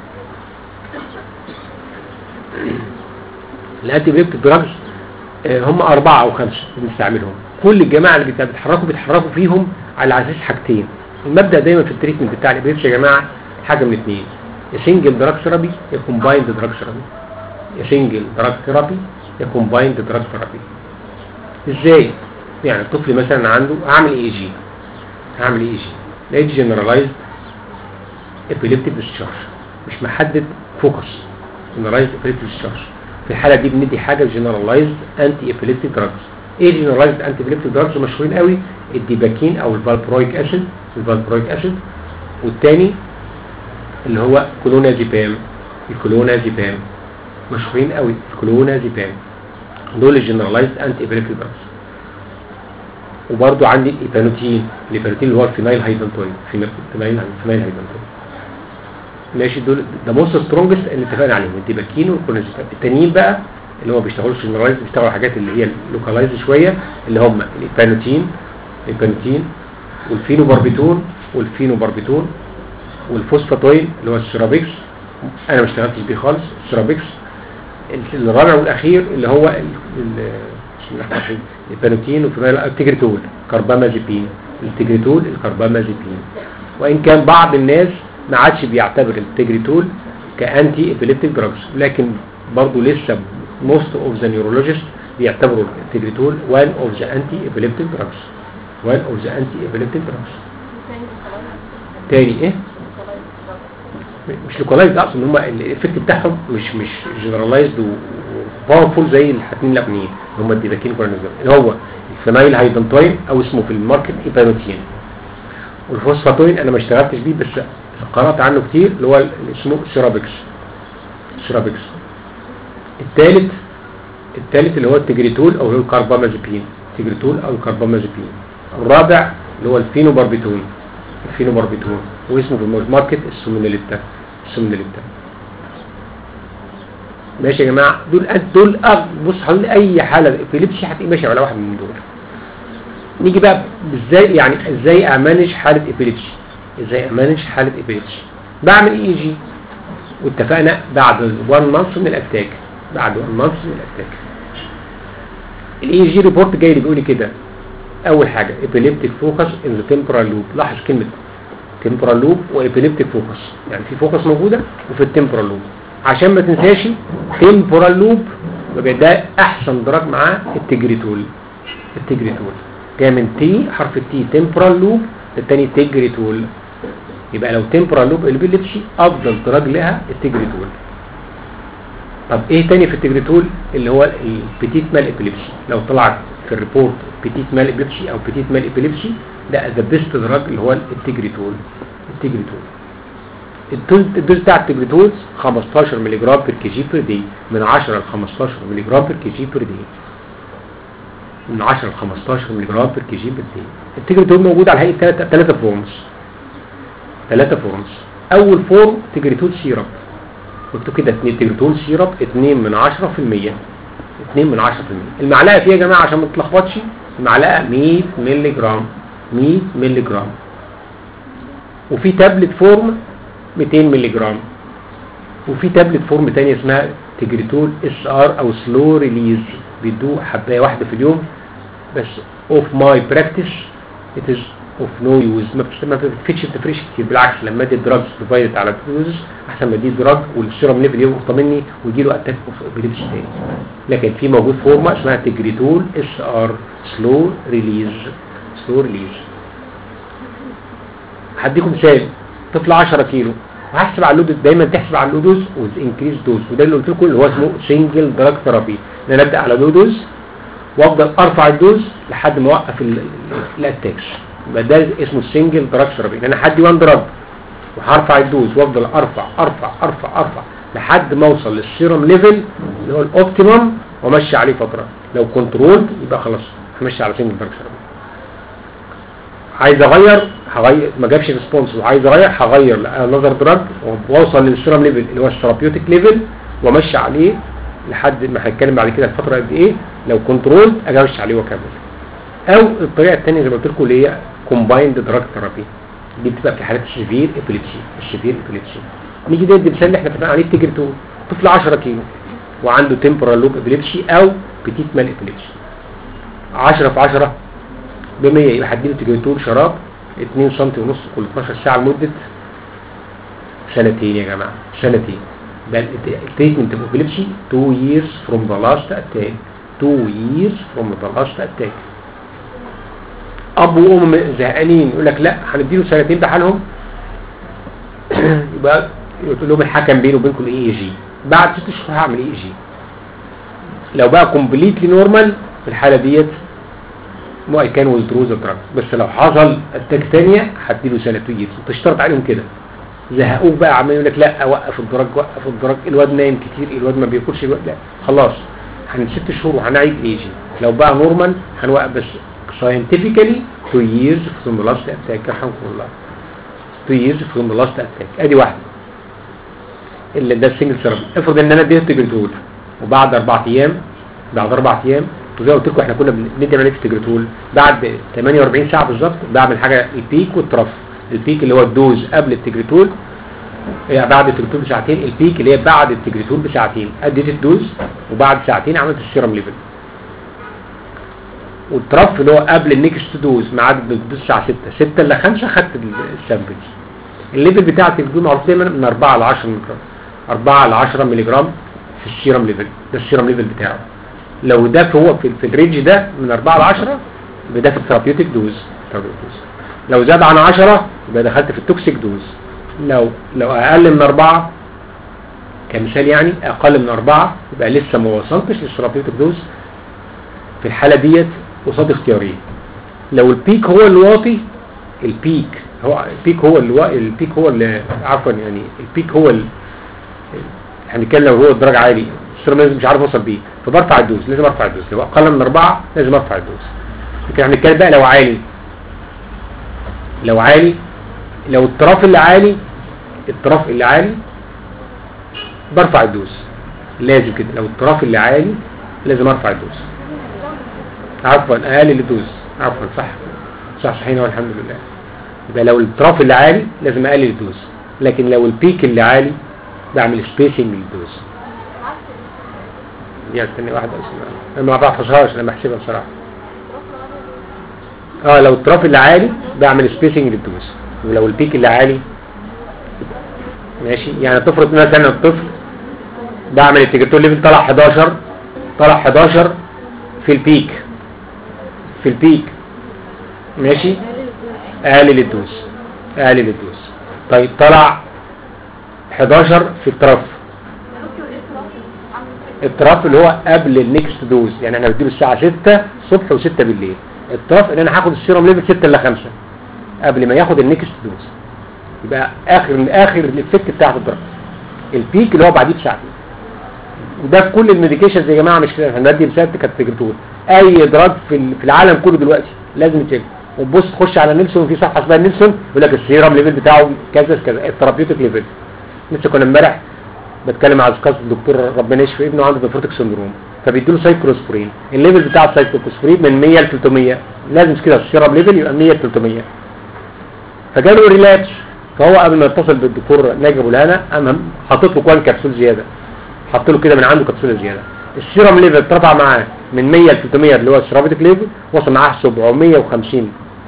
[SPEAKER 1] الانتي ابيليبتيك دراجز هم أربعة أو خمسة بنستعملهم كل الجماعة اللي بت- بيتحركوا بيتحركوا فيهم على أساس حاجتين المبدأ دايما في التريتمنت بتاع الإبريتس يا جماعة حاجة من اثنين يا سنجل دراج ثيرابي يا كومبايند دراج ثيرابي يا سنجل دراج ثيرابي يا كومبايند دراج ثيرابي ازاي؟ يعني الطفل مثلا عنده هعمل اي جي هعمل اي جي لقيت جنرالايزد ابيليبتيك ديسشارج مش محدد فوكس جنرالايزد ابيليبتيك ديسشارج في الحاله دي بندي حاجه جنرالايزد انتي ابيليبتيك دراجز ايه جنرالايزد انتي ابيليبتيك دراجز مشهورين قوي الديباكين او الفالبرويك اسيد الفالبرويك اسيد والتاني اللي هو كلونازيبام الكلونازيبام مشهورين قوي الكلونازيبام دول الجنرالايزد انتي ابيليبتيك دراجز وبرضو عندي الايبانوتين الايبانوتين اللي هو الفينايل هايدنتوين فينايل فينايل هايدنتوين ماشي دول ده موست سترونجست اللي اتفقنا عليهم الديباكين والكونازيبام التانيين بقى اللي هو ما بيشتغلوش جنرالايز بيشتغلوا حاجات اللي هي لوكالايز شويه اللي هم الايبانوتين الايبانوتين والفينوباربيتون والفينوباربيتون والفوسفاتوين اللي هو السيرابيكس انا ما اشتغلتش بيه خالص السيرابيكس الرابع والاخير اللي هو ال- ال- بسم الله الرحمن الرحيم البانوتين وفينايل التجريتول كاربامازيبين التجريتول الكاربامازيبين وان كان بعض الناس ما عادش بيعتبر التجريتول كانتي ابيليبتيك دراجز لكن برضه لسه most of the neurologists بيعتبروا التجريتول one of the anti epileptic drugs one of the anti epileptic drugs
[SPEAKER 2] تاني خلاص
[SPEAKER 1] تاني ايه
[SPEAKER 2] خلاص
[SPEAKER 1] مش لوكالايزد اقصد ان هم الايفكت بتاعهم مش مش جنرالايزد وباورفول زي الحاكمين الاغنيين اللي هم الديباكين كورنيزون اللي هو الفينايل هايدنتوين او اسمه في الماركت ايبانوتين والفوسفاتوين انا ما اشتغلتش بيه بس قرات عنه كتير اللي هو اللي اسمه سيرابيكس سيرابيكس الثالث الثالث اللي هو التجريتول او اللي هو الكاربامازيبين تجريتول او الكاربامازيبين الرابع اللي هو الفينوباربيتول الفينوباربيتول واسمه في الماركت السوميناليتا السوميناليتا ماشي يا جماعه دول دول أغ- بص حوالي اي حاله ابيليبسي هتبقى ماشي على واحد من دول نيجي بقى ازاي يعني ازاي امانج حاله ابيليبسي ازاي امانج حاله ابيليبسي بعمل اي جي واتفقنا بعد 1 مانث من الاتاك بعد 1 مانث من الاتاك الاي جي ريبورت جاي لي بيقول لي كده اول حاجه epileptic focus in the temporal loop لاحظ كلمه temporal loop وepileptic focus يعني في فوكس موجوده وفي التمبرال لوب عشان ما تنساش temporal loop يبقى ده احسن دراج معاه التجريتول التجريتول جاي من تي حرف التي temporal loop الثاني تجريتول يبقى لو temporal loop epilepsy افضل دراج لها التجريتول طب ايه تاني في التجريتول اللي هو البيتيت مال ابيليبسي لو طلعت في الريبورت بيتيت مال ابيليبسي او بيتيت مال ابيليبسي ده ذا بيست دراج اللي هو التجريتول التجريتول الدوز الدوز بتاع التجريتول 15 مللي جرام بير كي جي بير دي من 10 ل 15 مللي جرام بير كي جي بير دي من 10 ل 15 مللي جرام بير كي جي بير دي التجريتول موجود على هيئه ثلاثه ثلاثه فورمز ثلاثه فورمز اول فورم تجريتول سيرب مكتوب كده 2 تجريتول سيرب 2 من 10% 2 من 10% المعلقه فيها يا جماعه عشان ما تتلخبطش المعلقه 100 مللي جرام 100 مللي جرام وفي تابلت فورم 200 مللي جرام وفي تابلت فورم تانية اسمها تجريتول اس ار او سلو ريليز بيدوه حبايه واحده في اليوم بس اوف ماي براكتس ات از اوف نو يوز ما بتست- ما بتفيدش بتفرقش كتير بالعكس لما ادي دراجز ديفايدد على دوزز احسن ما ادي دراج والسيرم ليفل يهبط مني ويجي له اتاك اوف ابيليبسي تاني لكن في موجود فورمه اسمها تجريتول اس ار سلو ريليز سلو ريليز هديكم مثال طفل 10 كيلو وهحسب على اللودز دايما تحسب على اللودز وذ انكريز دوز وده اللي قلت لكم اللي هو اسمه سنجل دراج ثيرابي ان انا ابدا على لودز وافضل ارفع الدوز لحد ما اوقف ال- ال- الاتاكس يبقى ده اسمه السنجل دراج ثيرابي ان انا هدي وان دراج وهرفع الدوز وافضل ارفع ارفع ارفع ارفع لحد ما اوصل للسيرم ليفل اللي هو الاوبتيمم وامشي عليه فتره لو كنترول يبقى خلاص همشي على سنجل دراج ثيرابي عايز اغير هغير ما جابش ريسبونس وعايز اغير هغير نظر دراج واوصل للسيرم ليفل اللي هو الثيرابيوتيك ليفل وامشي عليه لحد ما هنتكلم بعد كده الفتره قد ايه لو كنترول اجي امشي عليه واكمل او الطريقه الثانيه زي ما قلت لكم اللي هي كومبايند دراج ثيرابي دي بتبقى في حالات السيفير ابيليبسي السيفير ابيليبسي نيجي ندي مثال اللي احنا اتفقنا عليه التجرتول طفل 10 كيلو وعنده تمبرال لوب ابيليبسي او بتيت مال ابيليبسي 10 في 10 ب 100 يبقى هديله تجرتول شراب 2 سم ونص كل 12 ساعه لمده سنتين يا جماعه سنتين بل التريتمنت اوف ابيليبسي 2 years from the last attack 2 years from the last attack اب وام زهقانين يقول لك لا هنديله سنتين بحالهم يبقى يقول لهم الحكم بينه وبينكم الاي اي جي بعد ست شهور هعمل اي جي لو بقى كومبليتلي نورمال في الحاله ديت مو اي كان ويزدرو ذا دراج بس لو حصل اتاك ثانيه هديله سنه تو تشترط عليهم كده زهقوك بقى عمال يقول لك لا اوقف الدراج وقف الدراج الواد نايم كتير الواد ما بياكلش الواد لا خلاص هن ست شهور وهنعيد اي جي لو بقى نورمال هنوقف بس ساينتفيكالي 2 years from the last attack رحمكم الله 2 years from the last attack ادي واحده اللي ده السنجل ثيرابي افرض ان انا اديت تجريتول وبعد اربع ايام بعد اربع ايام وزي ما قلت لكم احنا كنا بندي عمليه تجريتول بعد 48 ساعه بالظبط بعمل حاجه البيك والترف البيك اللي هو الدوز قبل التجريتول يعني بعد التجريتول بساعتين البيك اللي هي بعد التجريتول بساعتين اديت الدوز وبعد ساعتين عملت السيرم ليفل والترف اللي هو قبل النكست دوز ميعاد الدوز الساعه 6 6 ل 5 خدت السامبلز الليفل بتاع التجريتول معروف دايما من 4 ل 10 ملي جرام 4 ل 10 ملي جرام في السيرم ليفل ده السيرم ليفل بتاعه لو ده هو في, في الرينج ده من 4 ل 10 يبقى ده في الثيرابيوتيك دوز ثيرابيوتيك دوز لو زاد عن 10 يبقى دخلت في التوكسيك دوز لو لو اقل من 4 كمثال يعني اقل من 4 يبقى لسه ما وصلتش للثيرابيوتيك دوز في الحاله ديت قصاد اختيارين لو البيك هو اللي واطي البيك هو البيك هو اللي وا- البيك هو اللي عفوا يعني البيك هو ال... هنتكلم لو هو الدرجه عالي السيرم لازم مش عارف اوصل بيه فبرفع الدوز لازم ارفع الدوز لو اقل من 4 لازم ارفع الدوز لكن هنتكلم بقى لو عالي لو عالي لو الطرف اللي عالي الطرف اللي عالي برفع الدوز لازم كده لو الطرف اللي عالي لازم ارفع الدوز عفوا اقلل الدوز عفوا صح صح صحيح والحمد لله يبقى لو الطرف اللي عالي لازم اقلل الدوز لكن لو البيك اللي عالي بعمل سبيسنج للدوز يعني استني واحده اسمها انا ما بحفظهاش انا بحسبها بصراحه اه لو الطرف اللي عالي بعمل سبيسنج للدوز ولو البيك اللي عالي ماشي يعني تفرض مثلا الطفل بعمل التجرتول ليفل طلع 11 طلع 11 في البيك في البيك ماشي اقلل الدوز اقلل الدوز طيب طلع 11 في الطرف الطرف اللي هو قبل النكست دوز يعني احنا بنديله الساعه 6 الصبح و6 بالليل الطرف ان انا هاخد السيروم ليفل 6 ل 5 قبل ما ياخد النكست دوز يبقى اخر اخر الافكت بتاعت الدرج البيك اللي هو بعديه بساعتين وده في كل الميديكيشنز يا جماعه مش كده احنا بندي مثال كاتيجرتور اي دراج في ال- في العالم كله دلوقتي لازم يتشيك وتبص تخش على نيلسون في صفحه اسمها نيلسون يقول لك السيرم ليفل بتاعه كذا كذا الثيرابيوتيك ليفل لسه كنا امبارح بتكلم على قصه الدكتور ربنا يشفي ابنه عنده نفروتك سندروم فبيديله سايكلوسبورين الليفل بتاع السايكلوسبورين من 100 ل 300 لازم كده السيرم ليفل يبقى 100 ل 300 فجاله ريلابس فهو قبل ما يتصل بالدكتور ناجي ابو الهنا قام حاطط له كوان كبسول زياده حط له كده من عنده كبسوله زياده السيرم ليفل اترفع معاه من 100 ل 300 اللي هو السيرابيتك ليفل وصل معاه 750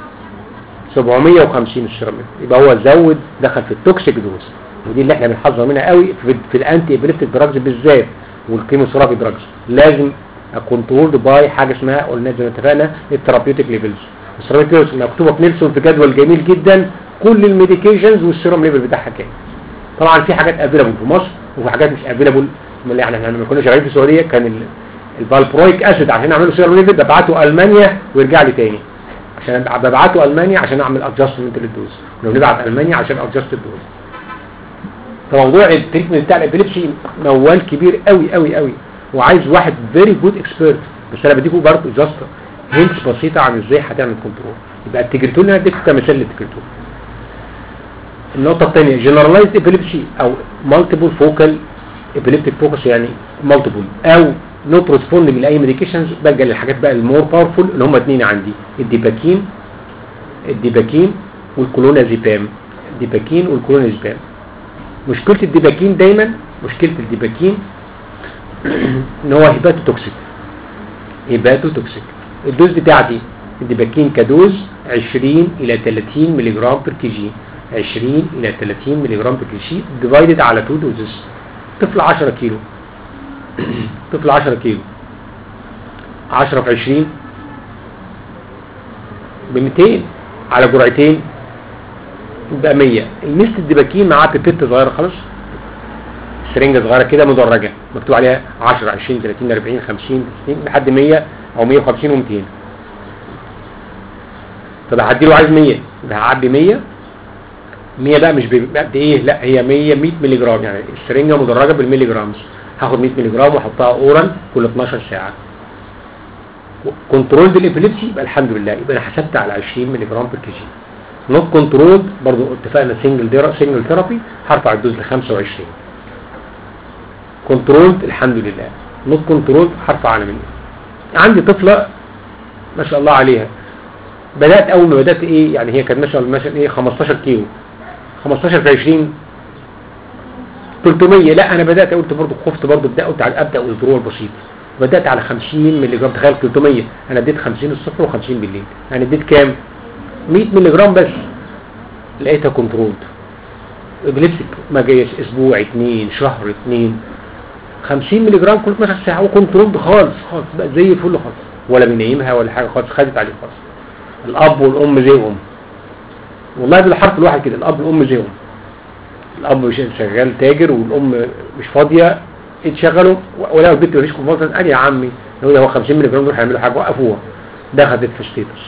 [SPEAKER 1] 750 السيرم ليفل يبقى هو زود دخل في التوكسيك دوز ودي اللي احنا بنحذر منها قوي في, في الانتي ابليبتيك دراجز بالذات والكيموثيرابي دراجز لازم كنترول باي حاجه اسمها قلنا زي ما اتفقنا الثيرابيوتيك ليفلز الثيرابيوتيك ليفلز مكتوبه في نيلسون في جدول جميل جدا كل الميديكيشنز والسيرم ليفل بتاعها كام طبعا في حاجات افيلابل في مصر وفي حاجات مش افيلابل يعني احنا لما كنا شغالين في السعوديه كان ال- الفالبرويك اسيد عشان اعمله سيرم ليفل ببعته المانيا ويرجع لي تاني عشان ببعته المانيا عشان اعمل ادجستمنت للدوز لو نبعت المانيا عشان ادجست الدوز فموضوع التريتمنت بتاع الابيليبسي موال كبير قوي قوي قوي وعايز واحد فيري جود اكسبيرت بس انا بديكوا برضه جاست هنتس بسيطه عن ازاي هتعمل كنترول يبقى التجرتول انا اديك كمثال للتجرتول النقطة الثانية generalized epilepsy او multiple focal epileptic focus يعني multiple او not responding لاي medications بلجأ للحاجات بقى المور باورفول اللي هم اتنين عندي الديباكين الديباكين والكلونازيبام الديباكين والكلونازيبام مشكلة الديباكين دايما مشكلة الديباكين ان هو هيباتو توكسيك هيباتو توكسيك الدوز بتاعتي الديباكين كدوز 20 الى 30 ملي جرام بر كي جي 20 الى 30 ملي جرام بر كي جي ديفايدد على 2 دوزز طفل 10 كيلو طفل 10 كيلو 10 في 20 ب 200 على جرعتين يبقى 100 الميست الدباكين معاه بيبيت صغيره خالص سرنجه صغيره كده مدرجه مكتوب عليها 10 20 30 40 50 60 لحد 100 او 150 و200 طب هعدي له عايز 100 يبقى هعبي 100 100 بقى مش بقد ايه لا هي 100 100 مللي جرام يعني السرنجه مدرجه بالملي جرامز هاخد 100 مللي جرام واحطها اورال كل 12 ساعه كنترول بالابيليبسي يبقى الحمد لله يبقى انا حسبت على 20 مللي جرام بر كي جي نوت كنترول برضو اتفقنا سنجل ديرا سنجل ثيرابي هرفع الدوز ل 25 كنترول الحمد لله نوت كنترول هرفع على منه عندي طفله ما شاء الله عليها بدات اول ما بدات ايه يعني هي كانت مثلا مثلا ايه 15 كيلو 15 في 20 300 لا انا بدات قلت برضو خفت برضو ابدا قلت على ابدا وذرول بسيط بدات على 50 مللي جرام تخيل 300 انا اديت 50 الصبح و50 بالليل يعني اديت كام 100 مللي جرام بس لقيتها كنترولد ابليبسك ما جايش اسبوع اتنين شهر اتنين 50 مللي جرام كل 12 ساعه وكنترولد خالص خالص بقى زي الفل خالص ولا بينيمها ولا حاجه خالص خدت عليه خالص الاب والام زيهم والله بالحرف الواحد كده الاب والام زيهم الاب مش شغال تاجر والام مش فاضيه اتشغلوا ولا البنت مفيش كونفرنس قال يا عمي هو هو 50 مللي جرام دول هيعملوا حاجه وقفوها دخلت في ستيتس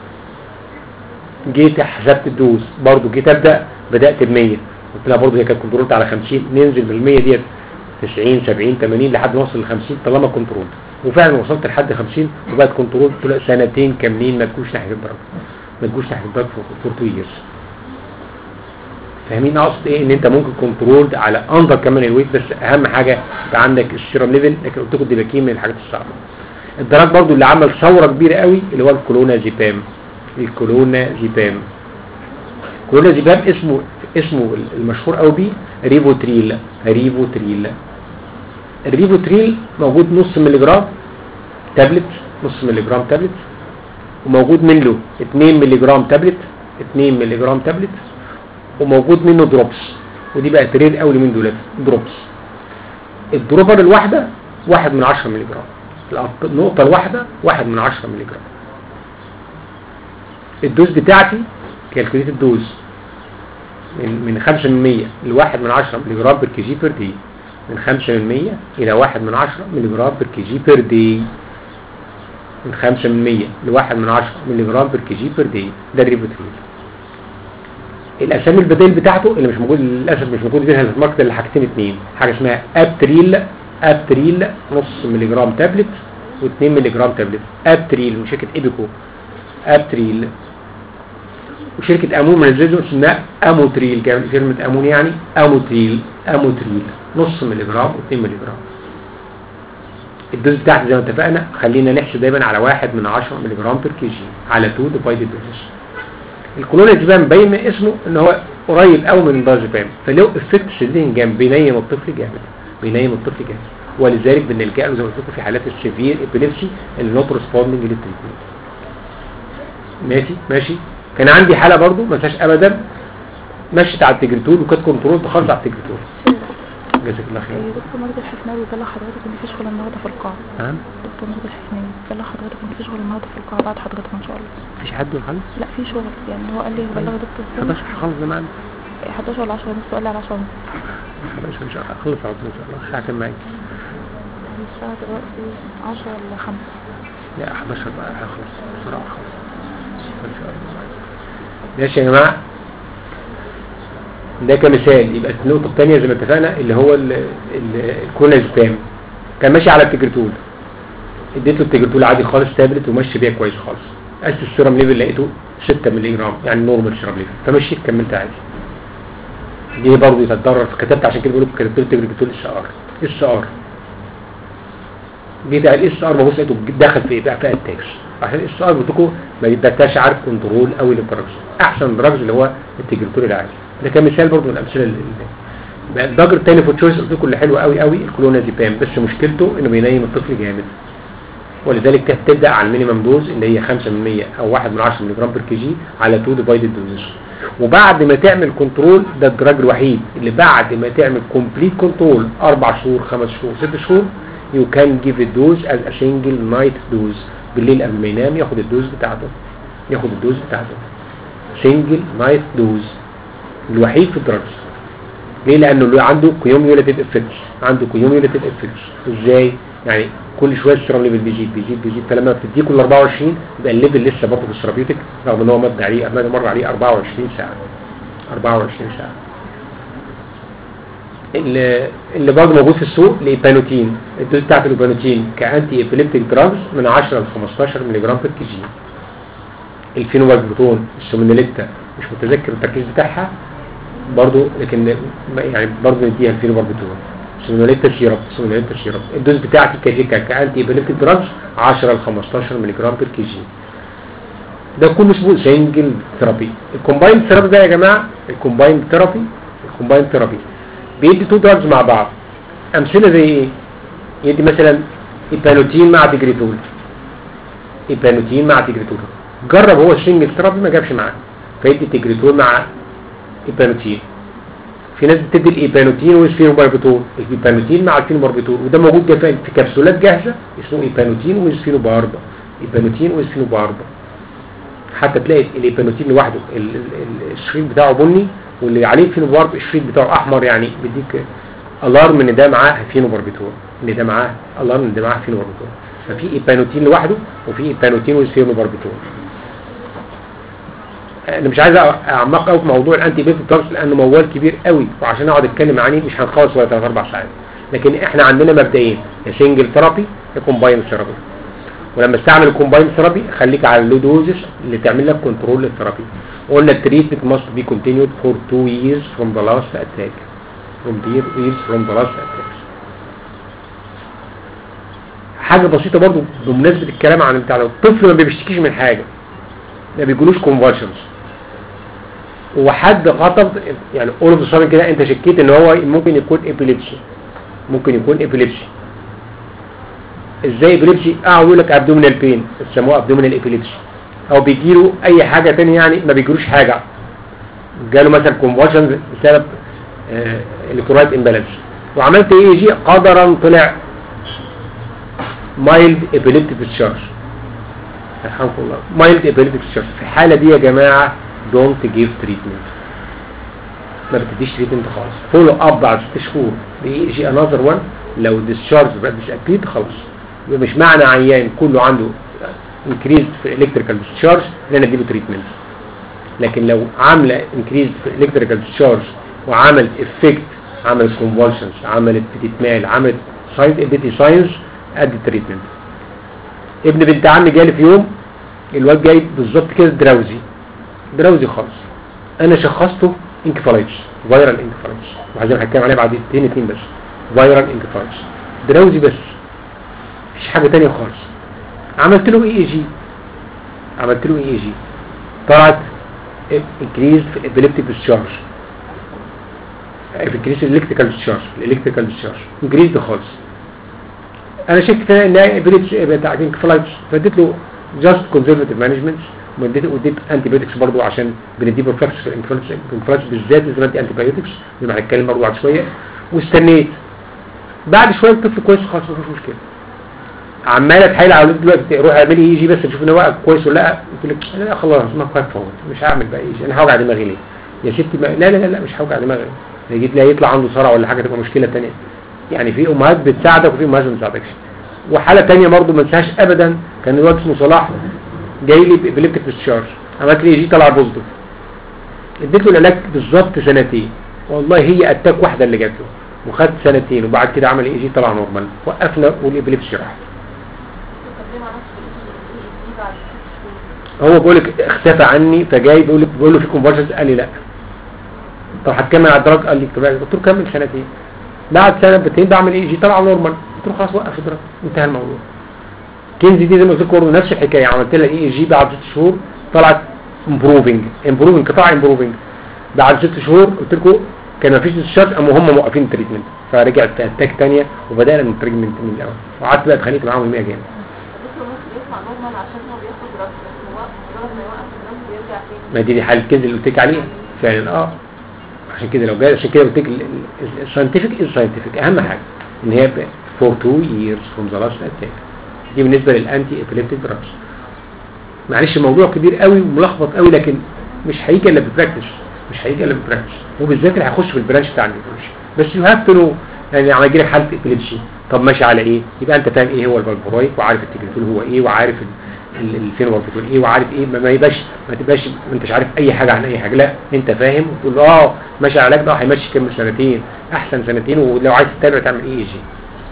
[SPEAKER 1] جيت حسبت الدوز برضو جيت ابدا بدات ب 100 قلت لها برضو هي كانت كنترولت على 50 ننزل بال 100 ديت 90 70 80 لحد ما اوصل ل 50 طالما كنترول وفعلا وصلت لحد 50 وبقت كنترول طلع سنتين كاملين ما تجوش ناحيه الدرجه ما تجوش ناحيه الدرجه فور 2 ييرز فاهمين اقصد ايه ان انت ممكن كنترول على اندر كمان الويت بس اهم حاجه يبقى عندك السيرم ليفل لكن قلت لكم الديباكين من الحاجات الصعبه الدراج برضو اللي عمل ثوره كبيره قوي اللي هو الكولونا زيبام الكولونا زيبام كولونا زيبام اسمه اسمه المشهور قوي بيه ريفوتريل ريفوتريل الريفوتريل موجود نص مللي جرام تابلت نص مللي جرام تابلت وموجود منه 2 مللي جرام تابلت 2 مللي جرام تابلت وموجود منه دروبس ودي بقى ترير قوي من دولت دروبس الدروبر الواحده واحد من 10 مللي جرام النقطه الواحده واحد من 10 مللي جرام الدوز بتاعتي كالكوليت الدوز من من 5 من 100 لواحد من 10 مللي جرام بر كي جي بير دي من 5 من 100 الى واحد من 10 مللي جرام بر كي جي بير دي من 5 من 100 لواحد من 10 مللي جرام بر كي جي بير دي ده الريبوتريل الاسامي البدائل بتاعته اللي مش موجود للاسف مش موجود فيها في الماركت الا حاجتين اتنين حاجه اسمها ابتريل ابتريل نص ملي جرام تابلت و2 ملي جرام تابلت ابتريل من شركه ايبيكو ابتريل وشركه امون منزله اسمها اموتريل كلمه امون يعني اموتريل اموتريل نص ملي جرام و2 ملي جرام الدوز بتاعتي زي ما اتفقنا خلينا نحسب دايما على واحد من 10 ملي جرام بير كي جي على 2 ديفايدد دوزز الكلونازيبام باين من اسمه ان هو قريب قوي من الدازيبام فله افكت سيدين جامد بينيم الطفل جامد بينيم الطفل جامد ولذلك بنلجأ له زي ما قلت لكم في حالات السيفير ابيليبسي اللي نوت ريسبوندنج للتريتمنت ماشي ماشي كان عندي حاله برضو ما انساش ابدا مشيت على التجريتول وكانت كنترول خالص على التجريتول جزاك الله خير
[SPEAKER 3] يا دكتور مرضى الحفناوي بلغ حضرتك ان مفيش غير النهارده في القاعه
[SPEAKER 1] تمام
[SPEAKER 3] دكتور مرضى الحفناوي بلغ حضرتك ان مفيش غير النهارده في القاعه بعد حضرتك ان شاء الله
[SPEAKER 1] مفيش حد يخلص
[SPEAKER 3] لا في شغل يعني هو قال لي بلغ دكتور سامي
[SPEAKER 1] 11 خلص زي ما عندي
[SPEAKER 3] 11 ولا 10 ونص قال لي على 10 ونص
[SPEAKER 1] 11 ان شاء الله خلص على طول ان شاء الله الساعه كام معاك
[SPEAKER 3] الساعه دلوقتي 10 ولا 5
[SPEAKER 1] لا 11 بقى هخلص بسرعه خلص ان شاء الله ماشي يا جماعه ده كمثال يبقى النقطة الثانية زي ما اتفقنا اللي هو الكولازبام كان ماشي على التجرتول اديته التجرتول عادي خالص تابلت ومشي بيها كويس خالص قست السيرم ليفل لقيته 6 مللي جرام يعني نورمال سيرم ليفل فمشيت كملت عادي دي برضه يتضرر كتبت عشان كده بقول لكم كتبت له التجرتول اس ار اس ار جيت على الاس ار ببص لقيته دخل في ايه بقى في التاكس عشان الاس ار بتاعكم ما يبقاش عارف كنترول قوي للدراجز احسن دراجز اللي هو التجرتول العادي ده كان مثال برضه من الامثله اللي بقى الدرج التاني في تشويس قلت لكم اللي حلو قوي قوي الكلونازيبام بس مشكلته انه بينيم الطفل جامد ولذلك تبدا على المينيمم دوز اللي هي 5 من 100 او 1 من 10 ملي جرام بير كي جي على 2 ديفايدد دوزز وبعد ما تعمل كنترول ده الدراج الوحيد اللي بعد ما تعمل كومبليت كنترول 4 شهور 5 شهور 6 شهور يو كان جيف الدوز از ا سنجل نايت دوز بالليل قبل ما ينام ياخد الدوز بتاعته ياخد الدوز بتاعته سنجل نايت دوز الوحيد في الدراجز ليه لانه اللي عنده كيوميولاتيف افكتس عنده كيوميولاتيف افكتس ازاي يعني كل شويه السيرم ليفل بيزيد بيزيد بيزيد فلما بتديه كل 24 يبقى الليفل لسه برضه في الثيرابيوتيك رغم ان هو مد عليه مر عليه 24 ساعه 24 ساعه اللي اللي برضه موجود في السوق الايبانوتين الدوز بتاعت الايبانوتين كانتي ايبيليبتيك دراجز من 10 ل 15 ملي جرام بير كي جي الفينوباربيتون السومنوليتا مش متذكر التركيز بتاعها برضو لكن يعني برضو نديها الفينوباربيتون سومنوليتا سيرب سومنوليتا سيرب الدوز بتاعتي كجيكا كانتي ايبيليبتيك دراجز 10 ل 15 ملي جرام بير كي جي ده كله اسمه سنجل ثيرابي الكومبايند ثيرابي ده يا جماعه الكومبايند ثيرابي الكومبايند ثيرابي بيدي تو دراجز مع بعض امثله زي ايه يدي مثلا ايبانوتين مع تجريتول ايبانوتين مع تجريتول جرب هو السنجل ثيرابي ما جابش معاه فيدي تجريتول مع ايبانوتين في ناس بتدي الايبانوتين والسفينوباربيتول الايبانوتين مع الفينوباربيتول وده موجود جاي في كبسولات جاهزه اسمه ايبانوتين والسفينوباربا ايبانوتين والسفينوباربا حتى تلاقي الايبانوتين لوحده ال- ال- الشريط بتاعه بني واللي عليه فينوبارب الشريط بتاعه احمر يعني بيديك الارم ان ده معاه فينوباربيتول ان ده معاه الارم ان ده معاه فينوباربيتول ففي ايبانوتين لوحده وفي ايبانوتين والسفينوباربيتول انا مش عايز اعمق قوي في موضوع الانتي بيوتيك دراجز لانه موال كبير قوي وعشان اقعد اتكلم عنه مش هنخلص ولا 3 4 ساعات لكن احنا عندنا مبدئين يا سنجل ثيرابي يا كومباين ثيرابي ولما استعمل الكومباين ثيرابي خليك على اللو دوزز اللي تعمل لك كنترول للثيرابي قلنا التريتمنت ماست بي كونتينيود فور 2 years from the last attack from the years from the last attack حاجة بسيطة برضو بمناسبة الكلام عن بتاع ده الطفل ما بيشتكيش من حاجة ما بيجيلوش كونفرشنز وحد خطب يعني اول اوف كده انت شكيت ان هو ممكن يكون ابيليبسي ممكن يكون ابيليبسي ازاي ابيليبسي اه يقول لك ابدومينال بين بيسموه ابدومينال ابيليبسي او بيجيله اي حاجه ثانيه يعني ما بيجيلوش حاجه جاله مثلا كونفرشنز بسبب الكترولايت امبالانس وعملت اي جي قدرا طلع مايلد ابيليبتيك تشارج الحمد لله مايلد ابيليبتيك تشارج في الحاله دي يا جماعه دونت جيف تريتمنت ما بتديش تريتمنت خالص فولو اب بعد ست شهور بيجي انذر وان لو ديسشارج بقى مش اكيد خلاص يبقى مش معنى عيان كله عنده انكريز في الكتريكال ديسشارج ان انا اديله تريتمنت لكن لو عامله انكريز في الكتريكال تشارج وعملت افكت عملت كونفولشنز عملت بتتمال عملت سايد اديتي ساينس ادي تريتمنت ابن بنت عمي جالي في يوم الواد جاي بالظبط كده دراوزي دراوزي خالص انا شخصته انكفالايتس فيرال انكفالايتس وعايزين هنتكلم عليها بعد اتنين اتنين بس فيرال انكفالايتس دراوزي بس مفيش حاجه تانية خالص عملت له اي اي جي عملت له اي اي جي طلعت انكريز في الابيليبتيك ديسشارج في انكريز الالكتريكال ديسشارج الالكتريكال ديسشارج انكريز خالص انا شكت انها ابيليبتي بتاع انكفالايتس فاديت له جاست كونزرفاتيف مانجمنت واديت وديت انتي بايوتكس برضه عشان بنديه بروفلاكس في الانفلونزا بالذات لازم ادي انتي بايوتكس زي ما هنتكلم برضه بعد شويه واستنيت بعد شويه الطفل كويس خلاص مفيش مشكله عماله تحايل على الولد دلوقتي روح اعملي اي جي بس تشوف ان هو واقف كويس ولا لا قلت لك لا خلاص ما خايف فوت مش هعمل بقى اي جي انا هوجع دماغي ليه يا ستي ما لا لا لا, لا مش هوجع دماغي يجي لا يطلع عنده صرع ولا حاجه تبقى مشكله ثانيه يعني في امهات بتساعدك وفي امهات ما بتساعدكش وحاله ثانيه برضه ما انساهاش ابدا كان الواد اسمه صلاح جاي لي بليبتك ديسشارج عملت لي اي جي طلع بوزيتيف اديت له العلاج بالظبط سنتين والله هي اتاك واحده اللي جات له وخد سنتين وبعد كده عمل اي جي طلع نورمال وقفنا والابليبسي راح
[SPEAKER 2] طب ليه ما عملتش الاي جي بعد ست شهور؟
[SPEAKER 1] هو بيقول لك اختفى عني فجاي بيقول لك بيقول له في كونفرجنس قال لي لا طب هتكمل على الدراج قال لي طب قلت له كمل سنتين بعد سنه بتين بعمل اي جي طلع نورمال قلت له خلاص وقف الدراج انتهى الموضوع كنزي دي زي ما قلت لكم برضه نفس الحكايه عملت لها اي جي بعد ست شهور طلعت امبروفنج امبروفنج قطاع امبروفنج بعد ست شهور قلت لكم كان مفيش ديسشارج اما هم موقفين التريتمنت فرجعت في اتاك ثانيه وبدانا من التريتمنت من الاول وقعدت بقى اتخانقت معاهم 100 جامد
[SPEAKER 2] الدكتور ممكن يطلع نورمال عشان هو بياخد دراج بس هو مجرد ما يوقف الدراج بيرجع تاني
[SPEAKER 1] ما دي دي حاله كنز اللي قلت لك عليها فعلا اه عشان كده لو جاي عشان كده قلت لك الساينتفك الساينتفك اهم حاجه ان هي فور تو years from the last attack دي بالنسبه للانتي ابيليبتيك دراجز معلش الموضوع كبير قوي وملخبط قوي لكن مش هيجي الا ببراكتس مش هيجي الا ببراكتس وبالذات اللي هيخش في البرانش بتاع النيوتريشن بس يو هاف تو نو يعني لما يجي لك حاله ابيليبسي طب ماشي على ايه يبقى انت فاهم ايه هو الفالفورايك وعارف التجريتول هو ايه وعارف ال- ال- الفينوفالفيتول ايه وعارف ايه ما ما يبقاش ما تبقاش ما انتش عارف اي حاجه عن اي حاجه لا انت فاهم وتقول له اه ماشي على العلاج ده هيمشي كام سنتين احسن سنتين ولو عايز تتابع تعمل ايه جي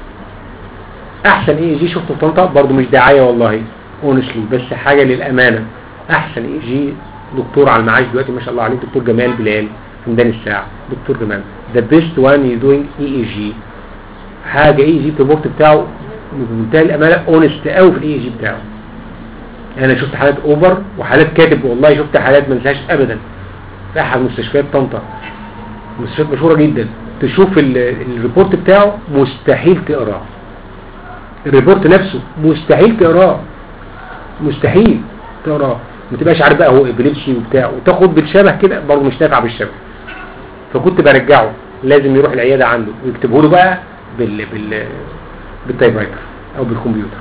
[SPEAKER 1] احسن اي جي شفته في طنطا برضه مش دعايه والله اونستلي بس حاجه للامانه احسن اي جي دكتور على المعاش دلوقتي ما شاء الله عليه دكتور جمال بلال في ميدان الساعه دكتور جمال ذا بيست وان يو دوينج اي اي جي حاجه اي جي الريبورت بتاعه بمنتهى الامانه اونست قوي في الاي اي جي بتاعه انا شفت حالات اوفر وحالات كاتب والله شفت حالات ما انساهاش ابدا في احد مستشفيات طنطا مستشفيات مشهوره جدا تشوف ال- الريبورت بتاعه مستحيل تقراه الريبورت نفسه مستحيل تقراه مستحيل تقراه ما تبقاش عارف بقى هو ابليبسي وبتاع وتاخد بالشبه كده برضه مش نافع بالشبه فكنت برجعه لازم يروح العياده عنده ويكتبه له بقى بال بال بالتايبرايتر او بالكمبيوتر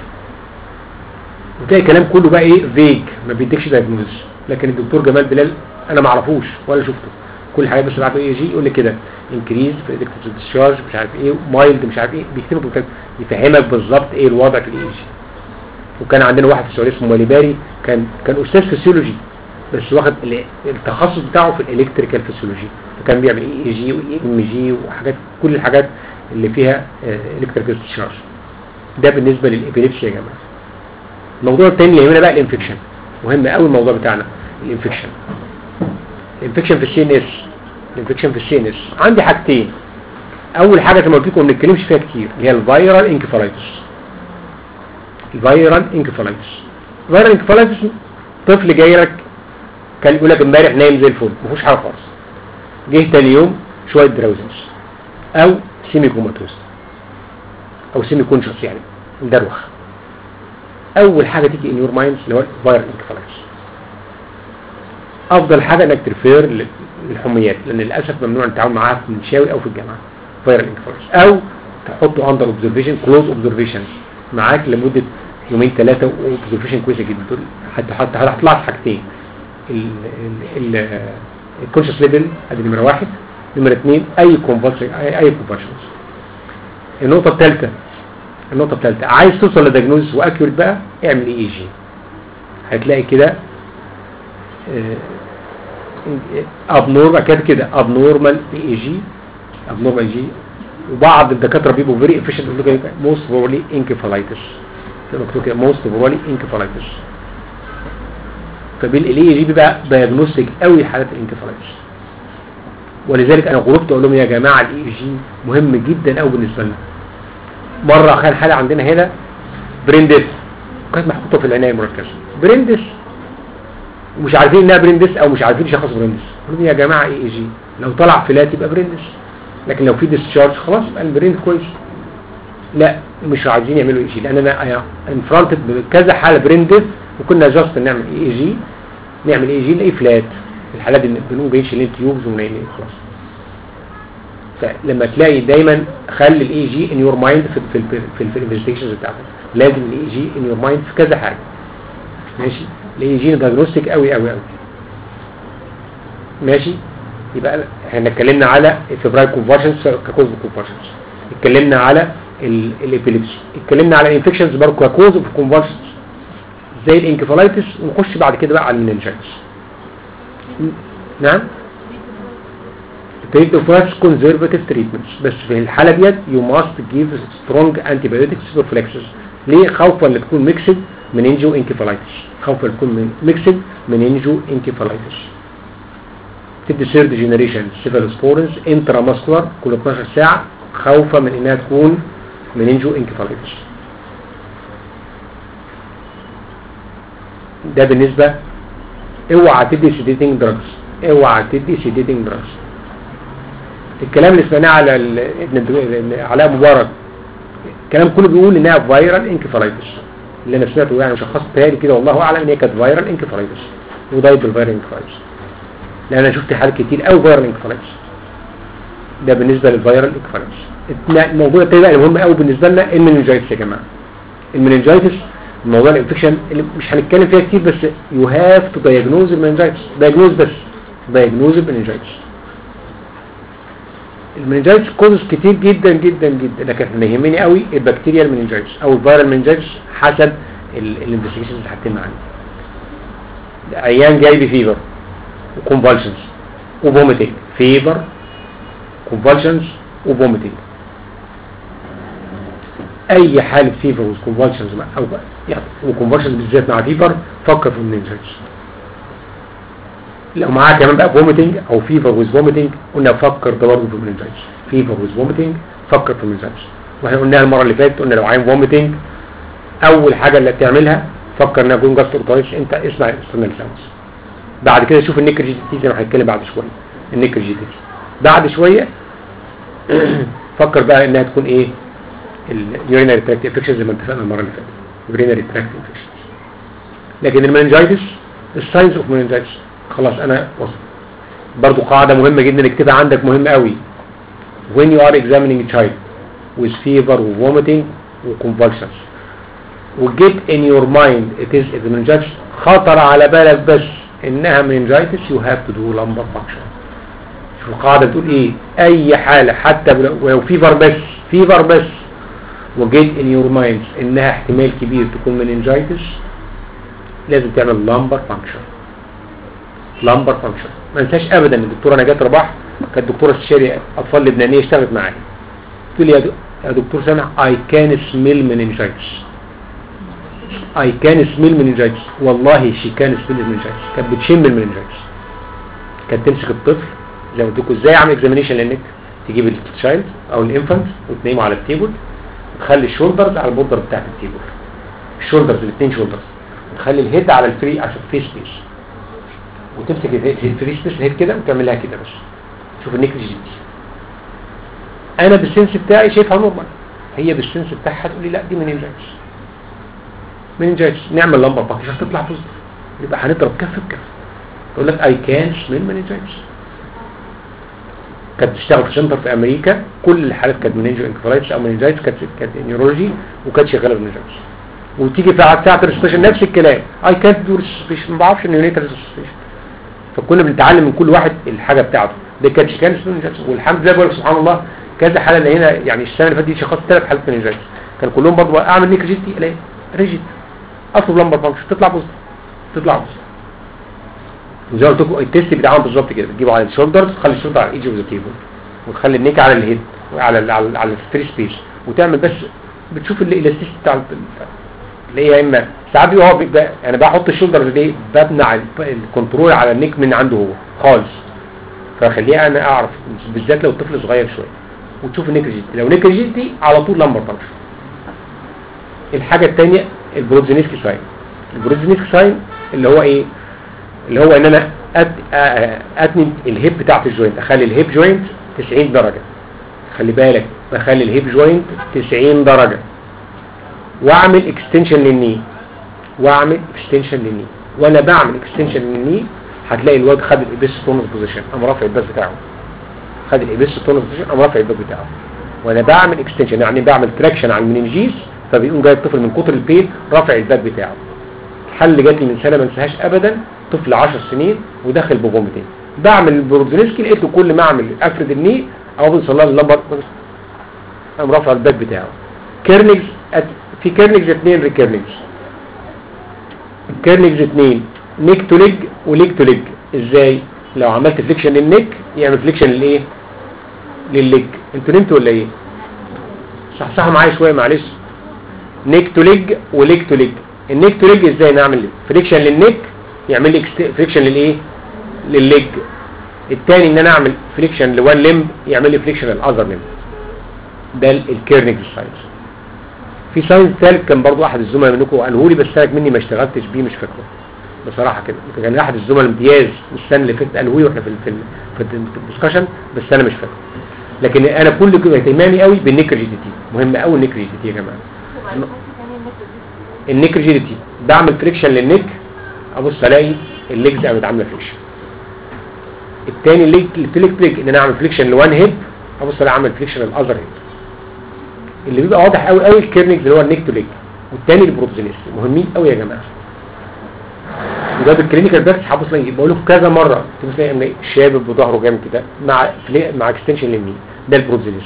[SPEAKER 1] وتلاقي الكلام كله بقى ايه فيج ما بيديكش دايجنوز لكن الدكتور جمال بلال انا ما اعرفوش ولا شفته كل الحاجات بس بعته اي جي يقول لي كده انكريز في الكتريك ديسشارج مش عارف ايه مايلد مش عارف ايه بيكتبه بالكتاب يفهمك بالظبط ايه الوضع في الاي جي وكان عندنا واحد في السعوديه اسمه ماليباري كان كان استاذ فسيولوجي بس واخد ال- التخصص بتاعه في الالكتريكال فسيولوجي فكان بيعمل اي جي واي ام جي وحاجات كل الحاجات اللي فيها الكتريكال ديسشارج ده بالنسبه للابيليبسي يا جماعه الموضوع الثاني اللي يهمنا بقى الانفكشن مهم قوي الموضوع بتاعنا الانفكشن الانفكشن في السي ان اس الانفكشن في السي ان اس عندي حاجتين اول حاجه زي ما قلت لكم ما بنتكلمش فيها كتير اللي هي الفيرال انكفالايتس الفيرال انكفالايتس الفيرال انكفالايتس طفل جاي لك كان يقول لك امبارح نايم زي الفل ما فيهوش حاجه خالص جه تاني يوم شويه دراوزنس او سيمي كوماتوس او سيمي كونشس يعني مدروخ اول حاجه تيجي ان يور مايند اللي هو الفيرال انكفالايتس افضل حاجه انك ترفير للحميات لان للاسف ممنوع التعامل معاها في المنشاوي او في الجامعه فيرال انكفالايتس او تحطه اندر اوبزرفيشن كلوز اوبزرفيشن معاك لمده يومين ثلاثه واوبزرفيشن كويسه جدا تقول حتى حتى هتطلع في حاجتين الكونشس ليفل ادي نمره واحد نمره اثنين اي كونفرشن اي اي كونفرشنز النقطه الثالثه النقطه الثالثه عايز توصل لدياجنوز واكيوريت بقى اعمل اي جي هتلاقي كده ابنورمال كده كده ابنورمال اي اي جي ابنورمال اي جي وبعض الدكاتره بيبقوا فيري افيشنت يقول لك موست بروبلي انكفالايتس مكتوب كده موست بروبلي انكفالايتس فبالاي اي جي بيبقى دايجنوستيك قوي حالات الانكفالايتس ولذلك انا غربت اقول لهم يا جماعه الاي اي جي مهم جدا قوي بالنسبه لنا مره كان حاله عندنا هنا بريندس كانت محطوطه في العنايه المركزه بريندس ومش عارفين انها بريندس او مش عارفين يشخصوا بريندس قلت لهم يا جماعه اي اي جي لو طلع فلات يبقى بريندس لكن لو في ديسشارج خلاص يبقى البريند كويس لا مش عايزين يعملوا اي جي لان انا انفرونتد بكذا حاله بريندس وكنا جاست نعمل اي جي نعمل اي جي نلاقيه فلات في الحالات دي بنقوم جايين شيلين تيوبز ونايمين خلاص فلما تلاقي دايما خلي الاي جي ان يور مايند في في في, في الانفستيجنز بتاعتك لازم الاي جي ان يور مايند في كذا حاجه ماشي الاي جي دايجنوستيك قوي قوي قوي ماشي يبقى احنا اتكلمنا على الفبرايل كونفرشنز ككوز كونفرشنز اتكلمنا على الابيليبسي اتكلمنا على الانفكشنز برضه ككوز اوف كونفرشنز زي الانكفالايتس ونخش بعد كده بقى على المننجايتس نعم treat first conservative treatments بس في الحالة ديت you must give strong antibiotics prophylaxis ليه خوفا ان تكون ميكسد مننجو انكفالايتس خوفا ان تكون ميكسد مننجو انكفالايتس تدي سيرد جينيريشن سيفالوسبورنز انترا ماسكولار كل 12 ساعة خوفا من انها تكون مننجو انكفالايتس ده بالنسبة اوعى تدي سيديتنج دراجز اوعى تدي سيديتنج دراجز الكلام اللي سمعناه على ال- ابن الد- علاء مبارك الكلام كله بيقول انها فايرال انكفالايتس اللي انا سمعته يعني شخصت تهيألي كده والله اعلم ان هي كانت فايرال انكفالايتس وضايب بالفايرال انكفالايتس لان انا شفت حالات كتير قوي فايرال انكفالايتس ده بالنسبه للفايرال انكفالايتس الت- الموضوع التاني بقى المهم قوي بالنسبه لنا المننجايتس يا جماعه المننجايتس موضوع الانفكشن اللي مش هنتكلم فيها كتير بس يو هاف تو دايجنوز المننجايتس دايجنوز بس دايجنوز المننجايتس المننجايتس كوزز كتير جدا جدا جدا لكن اللي يهمني قوي البكتيريا المننجايتس او الفيرال مننجايتس حسب الانفستيجيشنز اللي هتتم عندي عيان جاي بفيفر وكونفالشنز وفوميتنج فيفر كونفالشنز وفوميتنج اي حاله فيفر وكونفالشنز او يعني وكونفالشنز بالذات مع فيفر فكر في المننجايتس لو معاه كمان بقى فوميتنج او فيفر ويز فوميتنج قلنا فكر ده برضه في المننجايتس فيفر ويز فوميتنج فكر في المننجايتس واحنا قلناها المره اللي فاتت قلنا لو عين فوميتنج اول حاجه اللي تعملها فكر انها جون جاستروتايتس انت اسمع اكسترنال ساوندز بعد كده شوف النيكر جي تي زي ما هنتكلم بعد شويه النيكر جي تي بعد شويه فكر بقى انها تكون ايه اليورينري تراكت انفكشن زي ما اتفقنا المره اللي فاتت يورينري تراكت انفكشن لكن المننجايتس الساينز اوف مننجايتس خلاص انا وصل برضو قاعدة مهمة جدا اكتبها عندك مهمة قوي when you are examining a child with fever و vomiting و convulsions و get in your mind it is a meningitis خطر على بالك بس انها meningitis you have to do lumbar function شوف القاعدة بتقول ايه اي حالة حتى ولو فيفر بس فيفر بس و get in your mind انها احتمال كبير تكون meningitis لازم تعمل lumbar function لامبر فانكشن ما انساش ابدا ان الدكتوره نجاة رباح كانت دكتوره استشاري اطفال لبنانيه اشتغلت معايا تقول لي يا دك- يا دكتور سامع اي كان سميل مننجايتس اي كان سميل مننجايتس والله شي كان سميل مننجايتس كانت بتشم المننجايتس كانت تمسك الطفل زي ما قلت لكم ازاي اعمل اكزامينيشن للنك تجيب التشايلد او الانفانت وتنيمه على التيبل وتخلي الشولدرز على البودر بتاعت التيبل الشولدرز الاثنين شولدرز وتخلي الهيد على الفري عشان في سبيس وتمسك الهيد- الفري سبيس الهيد كده وتعملها كده بس شوف النيك جي انا بالسنس بتاعي شايفها نورمال هي بالسنس بتاعها تقول لي لا دي مننجايتس مننجايتس نعمل لمبه طاقه عشان تطلع بوزيتيف يبقى هنضرب كف بكف تقول لك اي كان سميل مننجايتس كانت بتشتغل في سنتر في امريكا كل الحالات كانت مننجو انكفالايتس او مننجايتس كانت كانت نيورولوجي وكانت شغاله بالمننجايتس وتيجي في ساعه الريسبشن نفس الكلام اي كانت دو ريسبشن ما بعرفش النيونيتال ريسبشن فكنا بنتعلم من كل واحد الحاجه بتاعته ده كانت كان مننجايتس والحمد لله بقول سبحان الله كذا حاله اللي هنا يعني السنه اللي فاتت دي شخصت ثلاث حالات مننجايتس كان كلهم برضه اعمل نيك جيتي الاقي ريجيت اطلب لمبر فانكشن تطلع بوزيتيف تطلع بوزيتيف زي ما قلت لكم التيست بتاعهم بالظبط كده بتجيبوا على الشولدرز تخلي الشولدر على الايدج اوف ذا تيبل وتخلي النيك على الهيد وعلى ال على, ال على الفري سبيس وتعمل بس بتشوف الالاستيس بتاع ال- اللي هي يا اما ساعات بيبقى هو بيبقى انا بحط الشولدر دي بمنع ال- الكنترول على النيك من عنده هو خالص فخليها انا اعرف بالذات لو الطفل صغير شويه وتشوف النيك ريجيتي لو نيك ريجيتي على طول لمبر فانكشن الحاجه الثانيه البروزينسكي ساين البروزينسكي ساين اللي هو ايه اللي هو ان انا أت... آ- اتني الهيب بتاعت الجوينت اخلي الهيب جوينت 90 درجه خلي بالك بخلي الهيب جوينت 90 درجه واعمل اكستنشن للني واعمل اكستنشن للني وانا بعمل اكستنشن للني هتلاقي الواد خد الابيس تونس بوزيشن قام رافع الباس بتاعه خد الابيس تونس بوزيشن قام رافع الباس بتاعه وانا بعمل اكستنشن يعني بعمل تراكشن على المننجيز فبيقوم جاي الطفل من كتر البين رافع الباك بتاعه الحل اللي جات لي من سنه ما انساهاش ابدا طفل 10 سنين وداخل بفوميتين بعمل البروزينسكي لقيته كل ما اعمل افرد الني او بنصلها اللمبر قام رافع الباك بتاعه كيرنيجز أت- في كيرنيجز اثنين ريكيرنيجز كيرنيجز اثنين نيك تو ليج وليج تو ليج ازاي لو عملت فليكشن للنيك يعمل فليكشن للايه للليج انتوا نمتوا ولا ايه صح صح معايا شويه معلش نيك تو ليج وليج تو ليج النيك تو ليج ازاي نعمل فريكشن للنيك يعمل لي فريكشن للايه للليج الثاني ان انا اعمل فريكشن لوان ليمب يعمل لي فريكشن للاذر ليمب ده الكيرنيج ساينس في ساينس ثالث كان برضو احد الزملاء منكم قاله لي بس انا مني ما اشتغلتش بيه مش فاكره بصراحه كده كان احد الزملاء الامتياز السنه اللي فاتت قاله لي واحنا في ال- في ال- في الدسكشن بس انا مش فاكره لكن انا كل كده اهتمامي قوي بالنيكر جي دي تي مهم قوي النيكر جي دي تي يا جماعه
[SPEAKER 2] وبعدين حاجة تانية النت دي
[SPEAKER 1] النيك ريجيديتي بعمل فريكشن للنيك ابص الاقي الليجز قامت عامله فريكشن التاني الليج التليك بريك ان انا اعمل فريكشن لوان هيب ابص الاقي اعمل فريكشن للاذر هيب اللي بيبقى واضح قوي قوي الكيرنيك اللي هو النيك تو ليج والتاني البروتوزينيس مهمين قوي يا جماعه وده بالكلينيكال بس هبص الاقي بقول لكم كذا مره تبص الاقي شابب بظهره جامد كده مع فلي- مع اكستنشن للني ده البروتوزينيس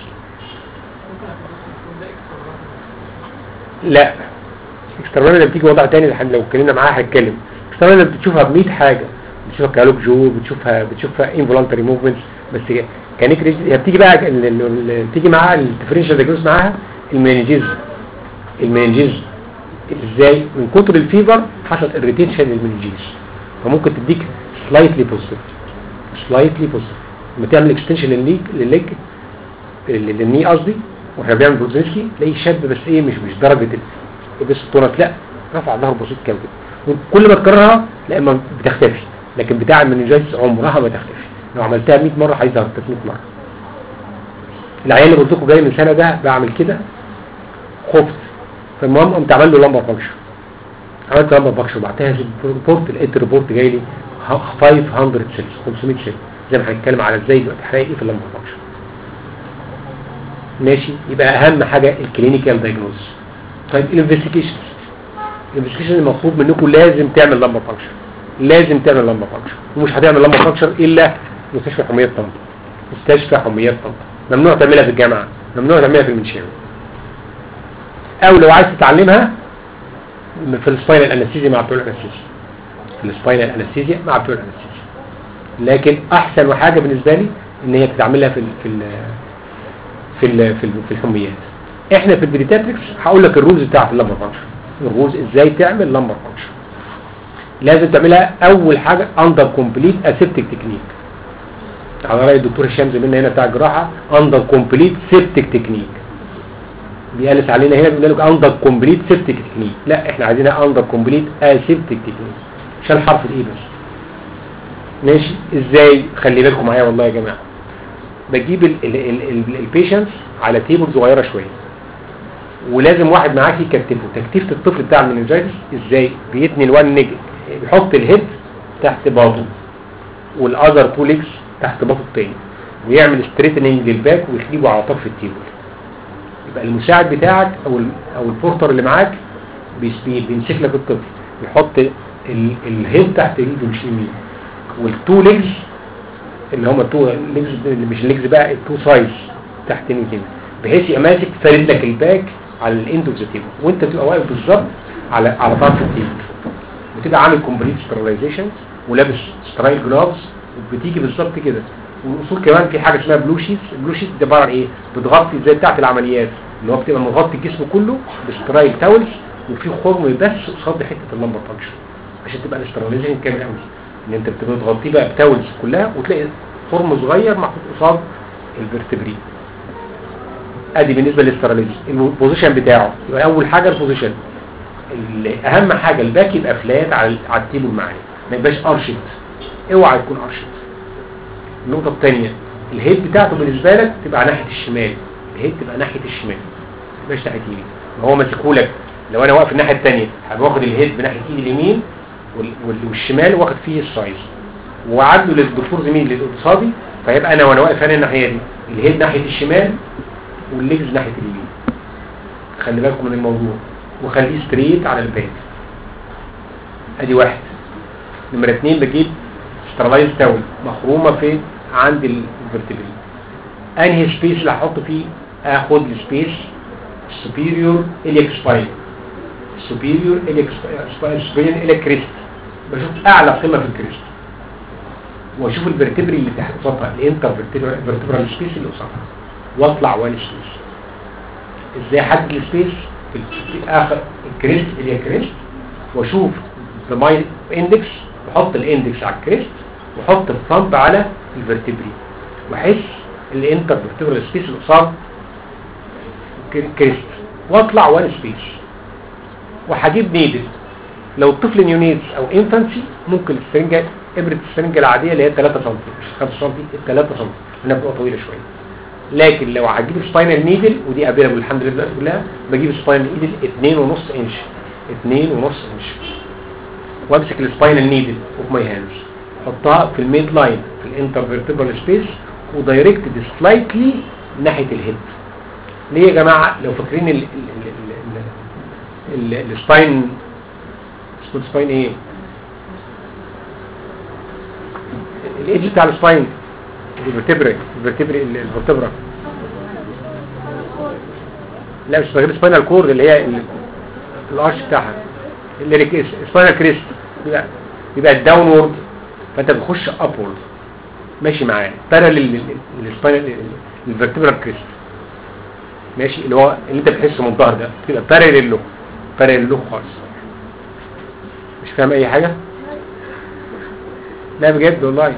[SPEAKER 1] لا اكسترنال اللي بتيجي وضع تاني لحد لو اتكلمنا معاها هنتكلم اكسترنال اللي بتشوفها ب 100 حاجه بتشوفها كالوك جو بتشوفها بتشوفها انفولانتري موفمنتس بس كانك هي بتيجي بقى ال- ال- ال- بتيجي معاها الديفرنشال ديجنوز معاها المننجيز المننجيز ازاي من كتر الفيفر حصل اريتيشن للمننجيز فممكن تديك سلايتلي بوزيتيف سلايتلي بوزيتيف لما تعمل اكستنشن للليك للليك للني قصدي واحنا بنعمل بروزنسكي تلاقيه شاب بس ايه مش مش درجه ال- بس التونس لا رفع ظهره بسيط كام كده وكل ما تكررها لا ما بتختفي لكن بتاع المننجايتس عمرها ما تختفي لو عملتها 100 مره هيظهر 300 مره العيال اللي قلت لكم جاي من سنه ده بعمل كده خفت فالمهم قمت عمل له لمبر فانكشن عملت لمبر فانكشن وبعتها في الريبورت لقيت الريبورت جاي لي 500 سيلز 500 سيلز زي ما هنتكلم على ازاي دلوقتي هلاقي ايه في اللمبر فانكشن ماشي يبقى اهم حاجه الكلينيكال دايجنوز طيب الانفستيجيشن الانفستيجيشن المطلوب منكم لازم تعمل لمبر فانكشن لازم تعمل لمبر فانكشن ومش هتعمل لمبر فانكشن الا مستشفى حميات طنطا مستشفى حميات طنطا ممنوع تعملها في الجامعه ممنوع تعملها في المنشاوي او لو عايز تتعلمها في السباينال انستيزيا مع بتوع الانستيزيا في السباينال انستيزيا مع بتوع الانستيزيا لكن احسن حاجه بالنسبه لي ان هي تتعملها في ال في ال في ال في, ال في الحميات احنا في البريتاتريكس هقول لك الرولز بتاعت اللمبر فانكشن الرولز ازاي تعمل لمبر فانكشن لازم تعملها اول حاجه اندر كومبليت اسيبتك تكنيك على راي الدكتور هشام زميلنا هنا بتاع الجراحه اندر كومبليت سيبتك تكنيك بيقلس علينا هنا بيقول لك اندر كومبليت سيبتك تكنيك لا احنا عايزينها اندر كومبليت اسيبتك تكنيك عشان حرف الاي بس ماشي ازاي خلي بالكم معايا والله يا جماعه بجيب البيشنتس على تيبل صغيره شويه ولازم واحد معاك يكتفه تكتيفه الطفل بتاع المننجايتس ازاي بيتني الوان نجل بيحط الهيد تحت باطن والاذر تو ليجز تحت باطن التاني ويعمل ستريتنينج للباك ويخليه على طرف التيبل يبقى المساعد بتاعك او ال او البورتر اللي معاك بيس- بي- بيمسك لك الطفل يحط ال- الهيد تحت ايده مش اليمين والتو ليجز اللي هم التو ليجز اللي مش الليجز بقى التو سايز تحت ايده بحيث يبقى ماسك فارد لك الباك على الاند اوف ذا تيبل وانت تبقى واقف بالظبط على على طرف التيبل وتبقى عامل كومبليت سترلايزيشن ولابس سترايل جلافز وبتيجي بالظبط كده والاصول كمان في حاجه اسمها بلو شيت البلو شيت دي عباره عن ايه بتغطي زي بتاعه العمليات اللي هو بتبقى مغطي الجسم كله بسترايل تاولز وفي خرم بس قصاد حته اللمبر فانكشن عشان تبقى الاسترلايزيشن كامل قوي ان انت بتبقى تغطيه بقى بتاولز كلها وتلاقي خرم صغير محطوط قصاد الفرتبري ادي بالنسبه للاستراليزيشن البوزيشن بتاعه يبقى اول حاجه البوزيشن ال- اهم حاجه الباك يبقى فلات على على التيبل معايا ما يبقاش ارشد اوعى يكون ارشد النقطه الثانيه الهيد بتاعته بالنسبه لك تبقى ناحيه الشمال الهيد تبقى ناحيه الشمال ما يبقاش ناحيه اليمين ما هو ماسكهولك لو انا واقف الناحيه الثانيه هبقى واخد الهيد بناحيه ايدي اليمين وال- وال- والشمال واخد فيه السايز وعدله للدكتور زميل للاقتصادي فيبقى انا وانا واقف هنا الناحيه دي الهيد ناحيه الشمال والليجز ناحيه اليمين خلي بالكم من الموضوع وخليه ستريت على الباك ادي واحد نمرة اتنين بجيب سترالايز تاول مخرومة فين عند الفرتبري انهي سبيس اللي هحط فيه اخد السبيس superior iliac spine superior iliac spine superior iliac crest بشوف اعلى قمة في الكريست واشوف الفرتبري اللي تحت قصادها الانتر فيرتبرال سبيس اللي قصادها واطلع وان سبيس ازاي احدد السبيس في في اخر الكريست اللي هي كريست واشوف بماي اندكس واحط الاندكس على الكريست واحط الثumb على الفرتبري واحس الانتر فيرتبرال سبيس اللي قصاد الكري- كريست واطلع وان سبيس وهجيب نيدل لو الطفل نيونيتس او انفانسي ممكن السرنجه ابره السرنجه العاديه اللي هي 3 سم مش 5 سم 3 سم لانها بتبقى طويله شويه لكن لو هجيب سباينال نيدل ودي افيلابل الحمد لله كلها بجيب سباينال نيدل 2 ونص انش 2 ونص انش وامسك السباينال نيدل اوف ماي هاندز احطها في الميد لاين في الانترفيرتبرال سبيس ودايركتد سلايتلي ناحيه الهيد ليه يا جماعه لو فاكرين ال ال ال ال السباين اسمه السباين ايه الايدج بتاع السباين الفرتبري الفرتبري الفرتبرا لا مش غير سباينال كورد اللي هي ال- الارش بتاعها اللي سباينال كريست يبقى يبقى الداونورد فانت بتخش ابورد ماشي معاه باراليل للسباينال الفرتبرال كريست ماشي اللي هو اللي انت بتحسه من الظهر ده تبقى باراليل له باراليل له خالص مش فاهم اي حاجه لا بجد والله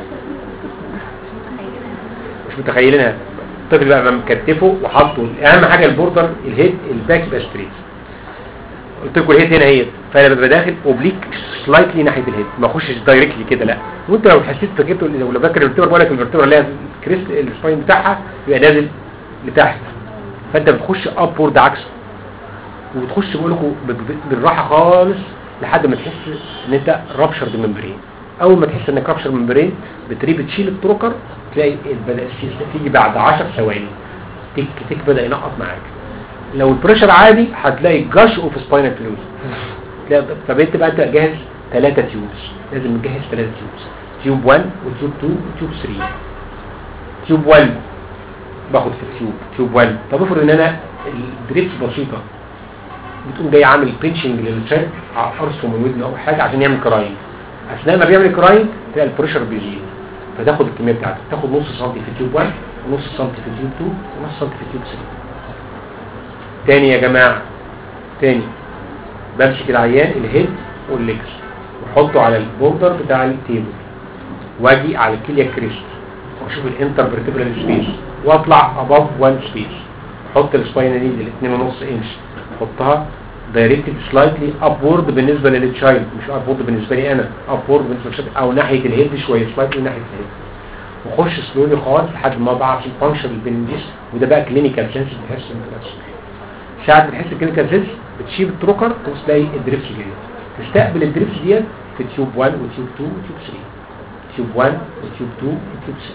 [SPEAKER 1] مش متخيلينها الطفل بقى مكتفه وحاطه اهم حاجه البوردر الهيد الباك يبقى ستريت قلت لكم الهيد هنا هي فانا ببقى داخل اوبليك سلايتلي ناحيه الهيد ما اخشش دايركتلي كده لا وانت لو حسيت فكرته لو فاكر الفرتبر بقول لك الفرتبر اللي هي الكريست السباين بتاعها يبقى نازل لتحت فانت بتخش ابورد عكسه وبتخش بقول لكم بالراحه خالص لحد ما تحس ان انت رابشرد ممبرين اول ما تحس انك رابشر ممبرين بتري بتشيل التروكر تلاقي بدا تيجي بعد 10 ثواني تك تك بدا ينقط معاك لو البريشر عادي هتلاقي جاش اوف سباينال فلويد تلاقي فبقيت بقى انت جاهز ثلاثة تيوبس لازم نجهز ثلاثة تيوبس تيوب 1 وتيوب 2 وتيوب 3 تيوب 1 باخد في التيوب تيوب 1 طب افرض ان انا الدريبس بسيطه بتقوم جاي عامل بينشنج للشيك ارسم من ودنه او حاجه عشان يعمل كراين اثناء ما بيعمل كراين تلاقي البريشر بيزيد فتاخد الكميه بتاعته تاخد نص سنتي في تيوب 1 ونص سنتي في تيوب 2 ونص سنتي في تيوب 3 تاني يا جماعه تاني بمسك العيان الهيد والليكس واحطه على البوردر بتاع التيبل واجي على الكليه كريست واشوف الانتر فيرتبرال سبيس واطلع اباف 1 سبيس احط السباينال نيدل 2.5 انش احطها دايركتد سلايتلي ابورد بالنسبه للتشايلد مش ابورد بالنسبه لي انا ابورد بالنسبه للشايلد او ناحيه الهيد شويه سلايتلي ناحيه الهيد واخش سلولي خالص لحد ما بعرف الفانكشن البنديس وده بقى كلينيكال سنس بتحس ان ساعه بتحس الكلينيكال سنس بتشيل التروكر تبص تلاقي الدريبس جايه تستقبل الدريبس ديت في تيوب 1 وتيوب 2 وتيوب 3 تيوب 1 وتيوب 2 وتيوب 3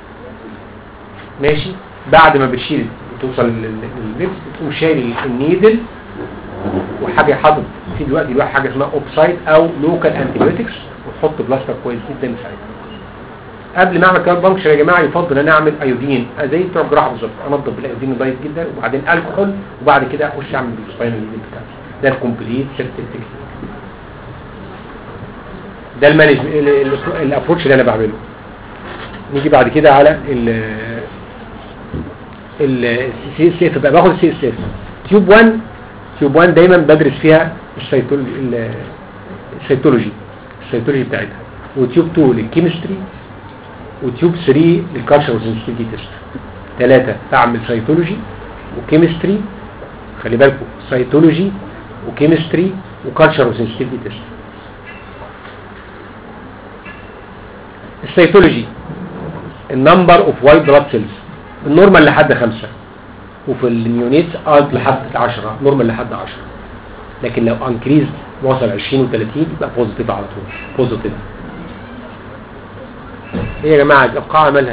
[SPEAKER 1] ماشي بعد ما بتشيل توصل للليفت تقوم شايل النيدل وحاجه حاطط في دلوقتي بقى حاجه اسمها اوبسايد او لوكال انتيبيوتكس وتحط بلاستر كويس جدا ساعتها قبل ما اعمل كمان بانكشر يا جماعه يفضل ان انا اعمل ايودين زي بتوع الجراحه بالظبط انضف بالايودين كويس جدا وبعدين الكحول وبعد كده اخش اعمل بالسباينال نيدل بتاعتي ده الكومبليت سيرتيف تكنيك ده المانج الابروتش اللي انا بعمله نيجي بعد كده على ال السي اس اف بقى باخد السي اس اف تيوب 1 تيوب 1 دايما بدرس فيها السيتولوجي ال- السيتولوجي السيتولوجي بتاعتها وتيوب 2 للكيمستري وتيوب 3 للكالتشر والسنسيتيفيتي تيست ثلاثة بعمل سيتولوجي وكيمستري خلي بالكم سيتولوجي وكيمستري وكالتشر وسنسيتيفيتي تيست السيتولوجي النمبر اوف وايت بلاد سيلز النورمال لحد خمسة وفي النيونيت اد لحد 10 نورمال لحد 10 لكن لو انكريز وصل 20 و30 يبقى بوزيتيف على طول بوزيتيف ايه يا جماعه القاعه مالها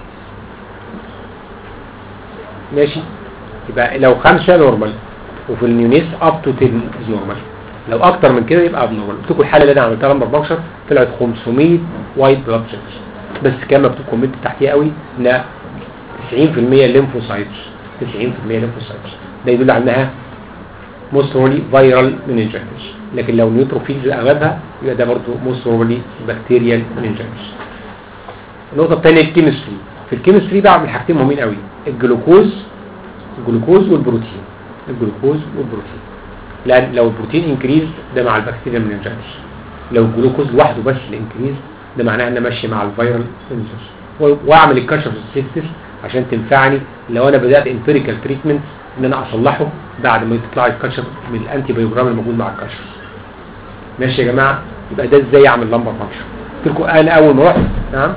[SPEAKER 1] ماشي يبقى لو خمسة نورمال وفي النيونيس اب تو 10 نورمال لو اكتر من كده يبقى اب نورمال قلت لكم الحاله اللي انا عملتها لما 14 طلعت 500 وايت بلاد سيلز بس كان مكتوب كومنت تحتيها قوي ان 90% ليمفوسايتس 90% ليمفوسايتس ده يدل على انها موست بروبلي فيرال مننجيتس لكن لو نيوتروفيلز اغلبها يبقى ده برضه موست بروبلي بكتيريال مننجيتس النقطه الثانيه الكيمستري في الكيمستري بعمل حاجتين مهمين قوي الجلوكوز الجلوكوز والبروتين الجلوكوز والبروتين لان لو البروتين انكريز ده مع البكتيريا مننجيتس لو الجلوكوز لوحده بس الانكريز ده معناه ان ماشي مع الفيرال مننجيتس واعمل الكشف السيستس عشان تنفعني لو انا بدات امبيريكال تريتمنت ان انا اصلحه بعد ما يطلع الكشف من الانتي بايوجرام الموجود مع الكشف ماشي يا جماعه يبقى ده ازاي اعمل لمبر فانكشن قلت لكم انا اول ما رحت نعم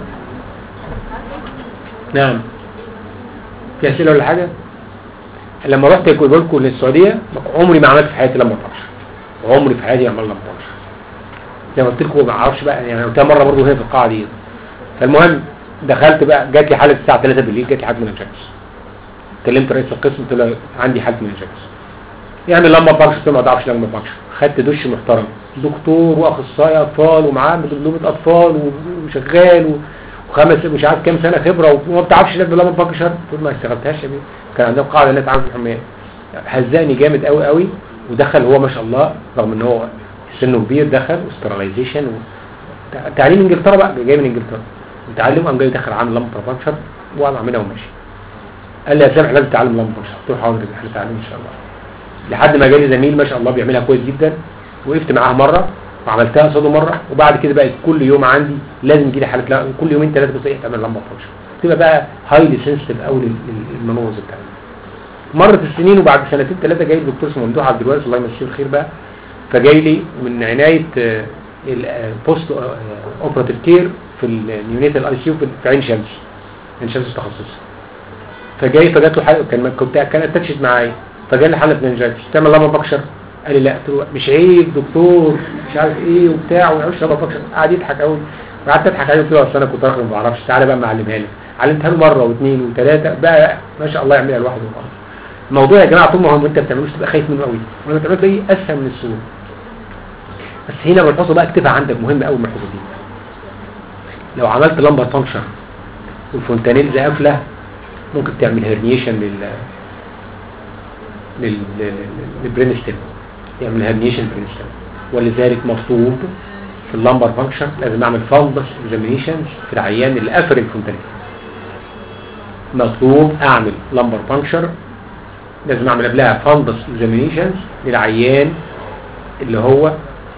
[SPEAKER 1] نعم في اسئله ولا حاجه لما رحت يقول لكم للسعوديه عمري ما عملت في حياتي لمبر فانكشن عمري في حياتي ما عملت لمبر فانكشن زي ما قلت لكم ما اعرفش بقى يعني قلتها مره برضه هنا في القاعه دي فالمهم دخلت بقى جات لي حاله الساعه 3 بالليل جات لي حاله مننجيتس كلمت رئيس القسم قلت له عندي حاله مننجيتس يعني لما بانكش قلت له ما تعرفش لما بانكش خدت دش محترم دكتور واخصائي اطفال ومعاه دبلومه اطفال وشغال و... وخمس مش عارف كام سنه خبره وما بتعرفش لما بانكشر قلت له ما اشتغلتهاش يا بيه كان عندهم قاعده الناس عارفه الحمايه هزقني جامد قوي قوي ودخل هو ما شاء الله رغم ان هو سنه كبير دخل واسترلايزيشن و... تعليم انجلترا بقى جاي من انجلترا متعلم قام جاي دخل عامل لمبه فانكشن وقام عاملها وماشي قال لي يا سامح لازم تتعلم لمبه فانكشن قلت له حاضر احنا نتعلم ان شاء الله لحد ما جالي زميل ما شاء الله بيعملها كويس جدا وقفت معاه مره وعملتها قصاده مره وبعد كده بقت كل يوم عندي لازم يجي لي حاله لا كل يومين ثلاثه بس ايه تعمل لمبه فانكشن تبقى بقى هايلي سنسيتيف قوي للمنوز بتاعي مرت السنين وبعد سنتين ثلاثه جاي الدكتور اسمه ممدوح عبد الوارث الله يمسيه الخير بقى فجاي لي من عنايه البوست اوبراتيف كير في النيونيتال اي سي في عين شمس عين شمس تخصص فجاي فجات له حاله كان كنت كان اتاتشت معايا فجاء لي حاله مننجيتس تعمل لما بكشر قال لي لا قلت له مش عيب دكتور مش عارف ايه وبتاع وما يعرفش لما بكشر قعد يضحك قوي قعدت اضحك عليه قلت له اصل انا كنت رقم ما بعرفش تعالى بقى معلمها لك علمتها له مره واثنين وثلاثه بقى ما شاء الله يعملها لوحده وخلاص الموضوع يا جماعه طول ما هو انت ما بتعملوش تبقى خايف منه قوي ولما تعمله تلاقيه اسهل من السهوله بس هنا ملحوظه بقى اكتبها عندك مهمه قوي الملحوظه دي لو عملت لمبه فانكشن والفونتانيل زي قافله ممكن تعمل هرنيشن لل لل للبرين ستيم يعمل هرنيشن برين ستيم ولذلك مطلوب في اللمبر فانكشن لازم اعمل فالبس اكزامينيشنز في العيان اللي قافل الفونتانيل مطلوب اعمل لمبر فانكشن لازم اعمل قبلها فالبس اكزامينيشنز للعيان اللي هو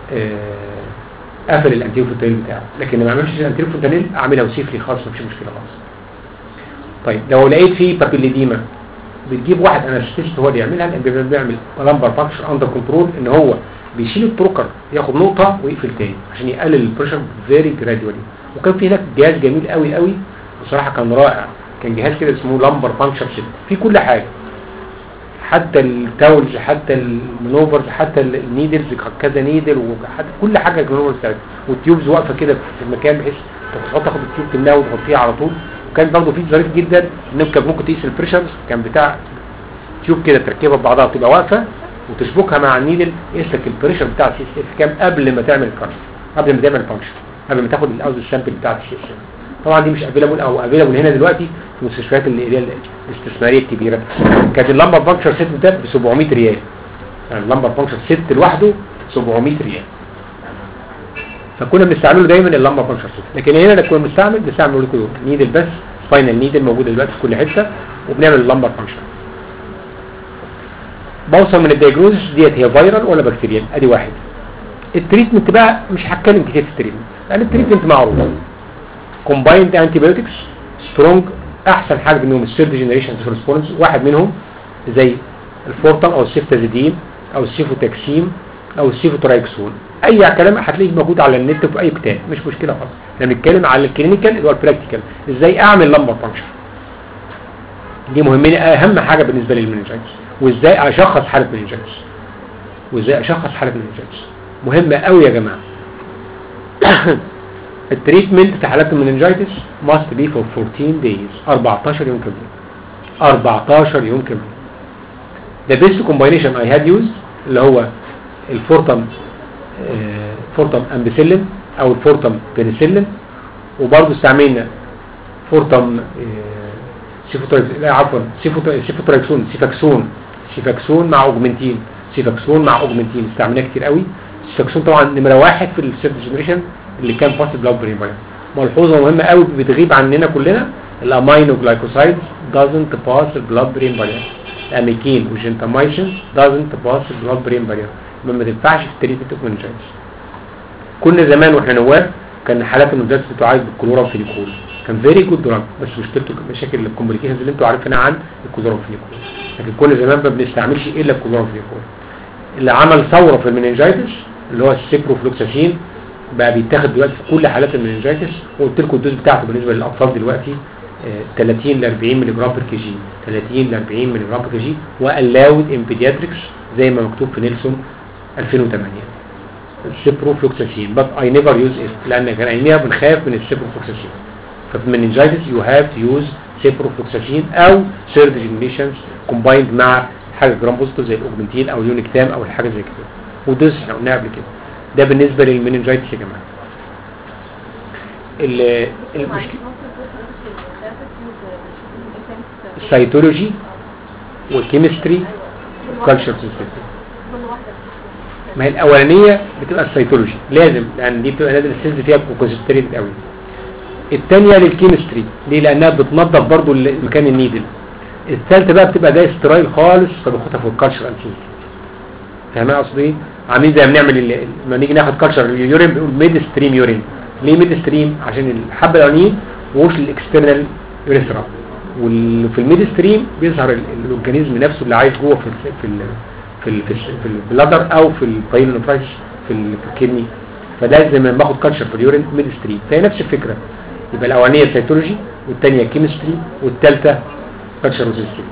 [SPEAKER 1] قفل الانتيرو فونتانيل بتاعه لكن ما اعملش الانتيرو فونتانيل اعملها وسيف لي خالص مفيش مشكله خالص طيب لو لقيت فيه بابيليديما بتجيب واحد انستيست هو اللي يعملها لان بيعمل لمبر فانكشن اندر كنترول ان هو بيشيل البروكر ياخد نقطه ويقفل تاني عشان يقلل البريشر فيري جراديولي وكان في هناك جهاز جميل قوي قوي بصراحه كان رائع كان جهاز كده اسمه لمبر فانكشن سيت في كل حاجه حتى التاولز حتى المنوفرز حتى النيدلز كذا نيدل وحتى كل حاجه المنوفرز بتاعتها والتيوبز واقفه كده في المكان بحيث تاخد تاخد التيوب تملاها وتغطيها على طول وكان برضه في ظريف جدا انك كان ممكن تقيس البريشرز كان بتاع تيوب كده تركبها ببعضها تبقى واقفه وتشبكها مع النيدل يقيس لك البريشر بتاع السي اس اف كام قبل ما تعمل الكارت قبل ما تعمل فانكشن قبل ما تاخد الاوز السامبل بتاع السي اس اف طبعا دي مش افيلابل او افيلابل هنا دلوقتي في المستشفيات اللي هي الاستثماريه الكبيره كانت اللمبر فانكشن سيت ده ب 700 ريال يعني اللمبر فانكشن سيت لوحده 700 ريال فكنا بنستعمله دايما اللمبر فانكشن لكن هنا لما كنا بنستعمل بنستعمل لكم نيدل بس فاينل نيدل موجوده دلوقتي في كل حته وبنعمل اللمبر فانكشن بوصل من الدياجنوزس ديت هي فيرال ولا بكتيريال ادي واحد التريتمنت بقى مش هتكلم كتير في التريتمنت لان التريتمنت معروف كومبايند انتي بايوتكس سترونج احسن حاجه منهم الثيرد جنريشن ريسبونس واحد منهم زي الفورتال او السيفتازيدين او السيفوتاكسيم او السيفوترايكسون اي كلام هتلاقيه موجود على النت في اي كتاب مش مشكله خالص احنا بنتكلم على الكلينيكال اللي هو البراكتيكال ازاي اعمل لمبر فانكشن دي مهمين اهم حاجه بالنسبه للمننجايتس وازاي اشخص حاله مننجايتس وازاي اشخص حاله مننجايتس مهمه قوي يا جماعه التريتمنت في حالات المننجايتس must be for 14 days 14 يوم كاملين 14 يوم كاملين the best combination I had used اللي هو الفورتم آه، فورتم امبيسيلين او الفورتم بنسيلين وبرضه استعملنا فورتم آه، سيفوترايكس لا عفوا سيفوت- سيفوترايكسون سيفاكسون سيفاكسون مع اوجمنتين سيفاكسون مع اوجمنتين استعملناه كتير قوي سيفاكسون طبعا نمره واحد في السيرت جنريشن اللي كان فاست بلاد برين فايروس ملحوظه مهمه قوي بتغيب عننا كلنا الامينو جلايكوسايد doesn't pass the blood brain barrier الاميكين والجنتامايسين doesn't pass the blood brain barrier ما ما تنفعش في التريتمنت اوف منجايتس كنا زمان واحنا نواب كان حالات المنجايتس بتعالج بالكلورامفينيكول كان فيري جود دراج بس مشكلته كانت مشاكل الكومبليكيشنز اللي انتوا عارفينها عن الكلورامفينيكول لكن كل زمان ما بنستعملش الا الكلورامفينيكول اللي عمل ثوره في المننجايتس اللي هو السيبروفلوكساسين بقى بيتاخد دلوقتي في كل حالات المننجايتس وقلت لكم الدوز بتاعته بالنسبه للاطفال دلوقتي آه، 30 ل 40 ملي جرام بر كي جي 30 ل 40 ملي جرام بر كي جي والاود ان بيدياتريكس زي ما مكتوب في نيلسون 2008 السيبروفلوكساسين but I never use it لان كان عينيها بنخاف من السيبروفلوكساسين ففي المننجايتس you have to use سيبروفلوكساسين او third generations combined مع حاجه جرام بوزيتيف زي الاوجمنتين او اليونيكتام او الحاجه زي كده ودوز احنا قلناها قبل كده ده بالنسبه للمننجايتس يا جماعه ال- المشكله السيتولوجي والكيمستري والكالتشر سيستم ما هي الاولانيه بتبقى السيتولوجي لازم لان دي بتبقى لازم السيلز فيها كونسنتريتد قوي الثانيه للكيمستري ليه لانها بتنظف برضو مكان النيدل الثالثه بقى بتبقى ده استرايل خالص فباخدها في الكالتشر انسيز فاهمين قصدي ايه عاملين زي ما بنعمل ال- لما نيجي ناخد كالتشر اليورين بنقول ميد ستريم يورين ليه ميد ستريم عشان الحبه الاولانيين وش الاكسترنال يوريثرا وفي الميد ستريم بيظهر ال- الاورجانيزم نفسه اللي عايش جوه في ال في ال في ال في, ال- في البلادر او في البايلونفرايتس في ال- في الكدني فلازم لما باخد كالتشر في اليورين ميد ستريم فهي نفس الفكره يبقى الاولانيه سيتولوجي والثانيه كيمستري والثالثه كالتشر ريزيستنس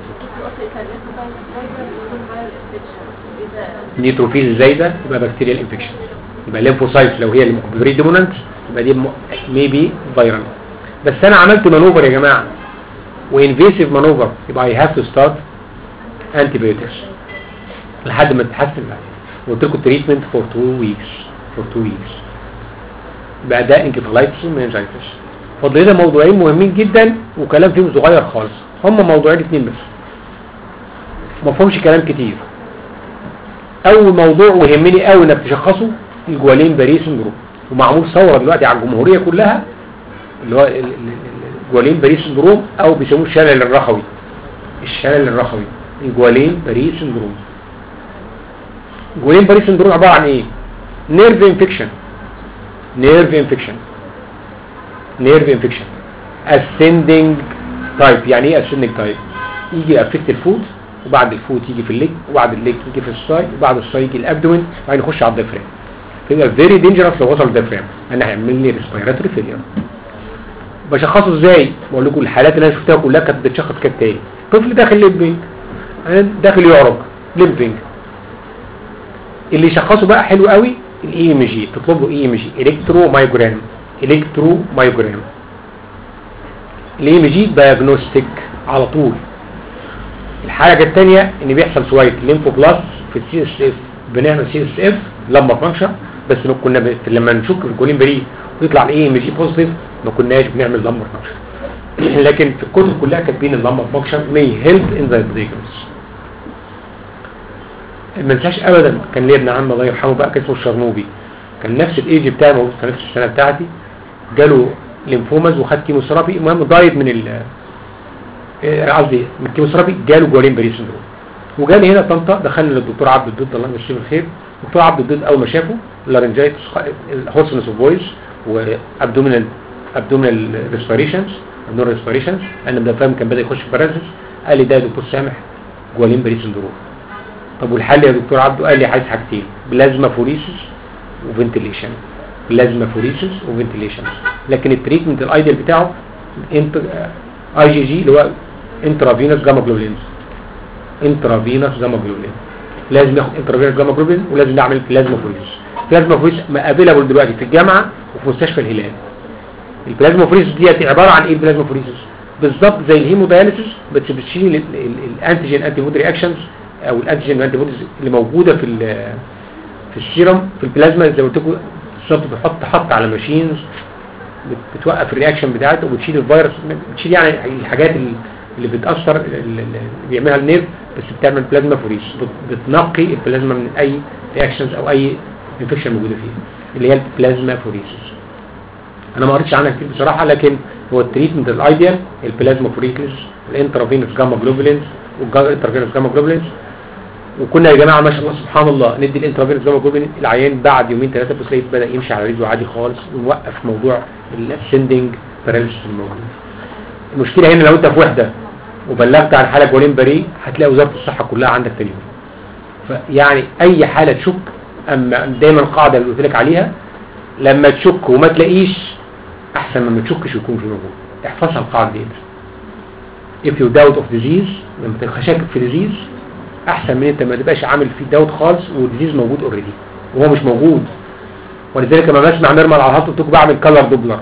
[SPEAKER 1] نيتروفيل زايده يبقى بكتيريال انفكشن يبقى الليمفوسايت لو هي البري دومينانت يبقى دي ميبي فيرال بس انا عملت مانوفر يا جماعه وانفيسيف مانوفر يبقى اي هاف تو ستارت انتي بايوتكس لحد ما تتحسن بقى قلت لكم تريتمنت فور 2 ويكس فور 2 ويكس بقى ده انكفالايتس ومنجايتس فاضل لنا موضوعين مهمين جدا وكلام فيهم صغير خالص هم موضوعين اتنين بس ما فيهمش كلام كتير اول موضوع ويهمني قوي انك تشخصه الجوالين باريس سندروم ومعمول ثوره دلوقتي على الجمهوريه كلها اللي هو ال- ال- ال- الجوالين باريس سندروم او بيسموه الشلل الرخوي الشلل الرخوي الجوالين باريس سندروم الجوالين باريس سندروم عباره عن ايه نيرف انفكشن نيرف انفكشن نيرف انفكشن ascending type يعني ايه ascending type يجي افكت الفوت وبعد الفوت يجي في الليج وبعد الليج يجي في الساي وبعد الساي يجي الابدومين وبعدين يخش على الديفرام فيبقى فيري دينجرس لو وصل الديفرام انا هيعمل لي ريسبيراتوري فيلير بشخصه ازاي بقول لكم الحالات اللي انا شفتها كلها كانت بتشخص كالتالي طفل داخل ليمبينج داخل يعرج ليمبينج اللي يشخصه بقى حلو قوي الاي ام جي تطلب له اي ام جي الكترو مايجرام الكترو مايجرام الاي ام جي دايجنوستيك على طول الحاجه الثانيه ان بيحصل شويه ليمفوبلاست في السي اس اف بنعمل سي اس اف لما فانكشن بس ما كنا ب... لما نشك في الكولين بري ويطلع الاي ام جي بوزيتيف ما كناش بنعمل لمبر فانكشن لكن في الكتب كلها كاتبين اللمبر فانكشن may help in the diagnosis ما انساش ابدا كان ليا ابن عم الله يرحمه بقى كان اسمه الشرنوبي كان نفس الايج بتاعي موجود في نفس السنه بتاعتي جاله ليمفوماز وخد كيموثيرابي المهم دايت من ال آه، قصدي من الكيموثيرابي جاله جوالين بري سندروم وجالي هنا طنطا دخلنا للدكتور عبد الضد الله يمسيه بالخير الدكتور عبد الضد اول ما شافه لارنجايتس هورسنس اوف فويس وابدومينال ابدومينال ريسبيريشنز ابدومينال ريسبيريشنز انا ده فاهم كان بدا يخش في باراليسيس قال لي ده يا دكتور سامح جوالين بري سندروم طب والحل يا دكتور عبده قال لي عايز حاجتين بلازما فوريسيس وفنتيليشن بلازما فوريسيس وفنتيليشن لكن التريتمنت الايديال بتاعه انت اي جي جي اللي هو انترافينوس جاما جلوبولينز انترافينوس جاما جلوبولين لازم ياخد انترافينوس جاما جلوبولين ولازم نعمل بلازما فوريسيس بلازما فوريسيس افيلابل دلوقتي في الجامعه وفي مستشفى الهلال البلازما فوريسيس دي عباره عن ايه البلازما فوريسيس بالظبط زي الهيموداياليسيس بس بتشيل ال- ال- الانتيجين انتي بودي رياكشنز او الانتيجين انتي بوديز اللي موجوده في ال- في السيرم في البلازما زي ما قلت لكم بالظبط بتحط حط على ماشينز بت- بتوقف الرياكشن بتاعته وبتشيل الفيروس بتشيل يعني الحاجات اللي اللي بتاثر ال- ال- اللي بيعملها النيرف بس بتعمل بلازما فوريس بت- بتنقي البلازما من اي رياكشنز او اي انفكشن موجوده فيها اللي هي البلازما فوريسيس انا ما قريتش عنها كتير بصراحه لكن هو التريتمنت الايديال البلازما فوريكلز الانترافينوس جاما جلوبولينز والانترافينوس جاما جلوبولينز وكنا يا جماعه ما شاء الله سبحان الله ندي الانترافينوس جاما جلوبولين العيان بعد يومين ثلاثه بس لقيت بدا يمشي على رجله عادي خالص ونوقف موضوع الاسندنج باراليسيس الموجود المشكله هنا لو انت في وحده وبلغت عن حاله جولين بري هتلاقي وزاره الصحه كلها عندك تاني يوم فيعني اي حاله تشك اما دايما القاعده اللي قلت لك عليها لما تشك وما تلاقيش احسن من ما تشكش ويكون في موجود احفظها القاعده دي if you doubt of disease لما تبقى شاكك في disease احسن من انت ما تبقاش عامل فيه داوت خالص والديزيز موجود اوريدي وهو مش موجود ولذلك لما بسمع نرمل على الهارت قلت لكم بعمل كلر دوبلر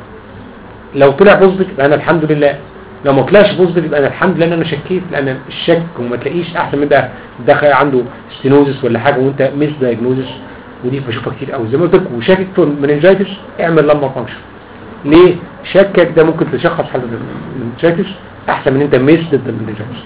[SPEAKER 1] لو طلع بوزيتيف يبقى انا الحمد لله لو ما طلعش بوزيتيف يبقى انا الحمد لله ان انا شكيت لان الشك وما تلاقيش احسن من ده دخل عنده ستينوزس ولا حاجه وانت مس دايجنوزس ودي بشوفها كتير قوي زي ما قلت لكم وشاكك في المننجايتس اعمل لمبه فانكشن ليه شكك ده ممكن تشخص حاله المننجايتس احسن من انت مس ضد المننجايتس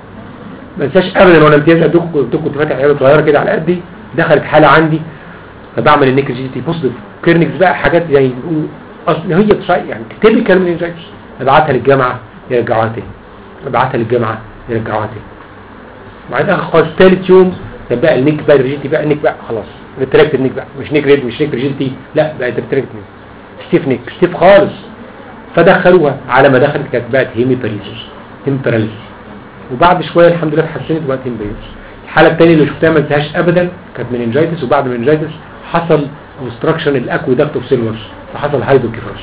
[SPEAKER 1] ما انساش ابدا وانا امتياز ادوك كنت كنت فاتح عياده صغيره كده على قدي دخلت حاله عندي فبعمل النيكل جي تي بوزيتيف كلينكس بقى حاجات زي بيقولوا اصل هي بصي يعني تيبيكال مننجايتس ابعتها للجامعه يرجعوها تاني ابعتها للجامعه يرجعوها تاني بعد اخر خالص ثالث يوم طب بقى النيك بقى الريجيتي بقى النيك بقى خلاص ريتراكت النيك بقى مش نيك ريد مش نيك ريجيتي لا بقى ريتراكت ستيف نيك ستيف خالص فدخلوها على ما دخلت كانت بقت هيمي باريسيس هيمي باراليسيس وبعد شويه الحمد لله اتحسنت وبقت هيمي باريسيس الحاله الثانيه اللي شفتها ما انتهاش ابدا كانت مننجايتس وبعد مننجايتس حصل اوبستراكشن الاكويدكت اوف سيلفرز فحصل هايدروكيفرس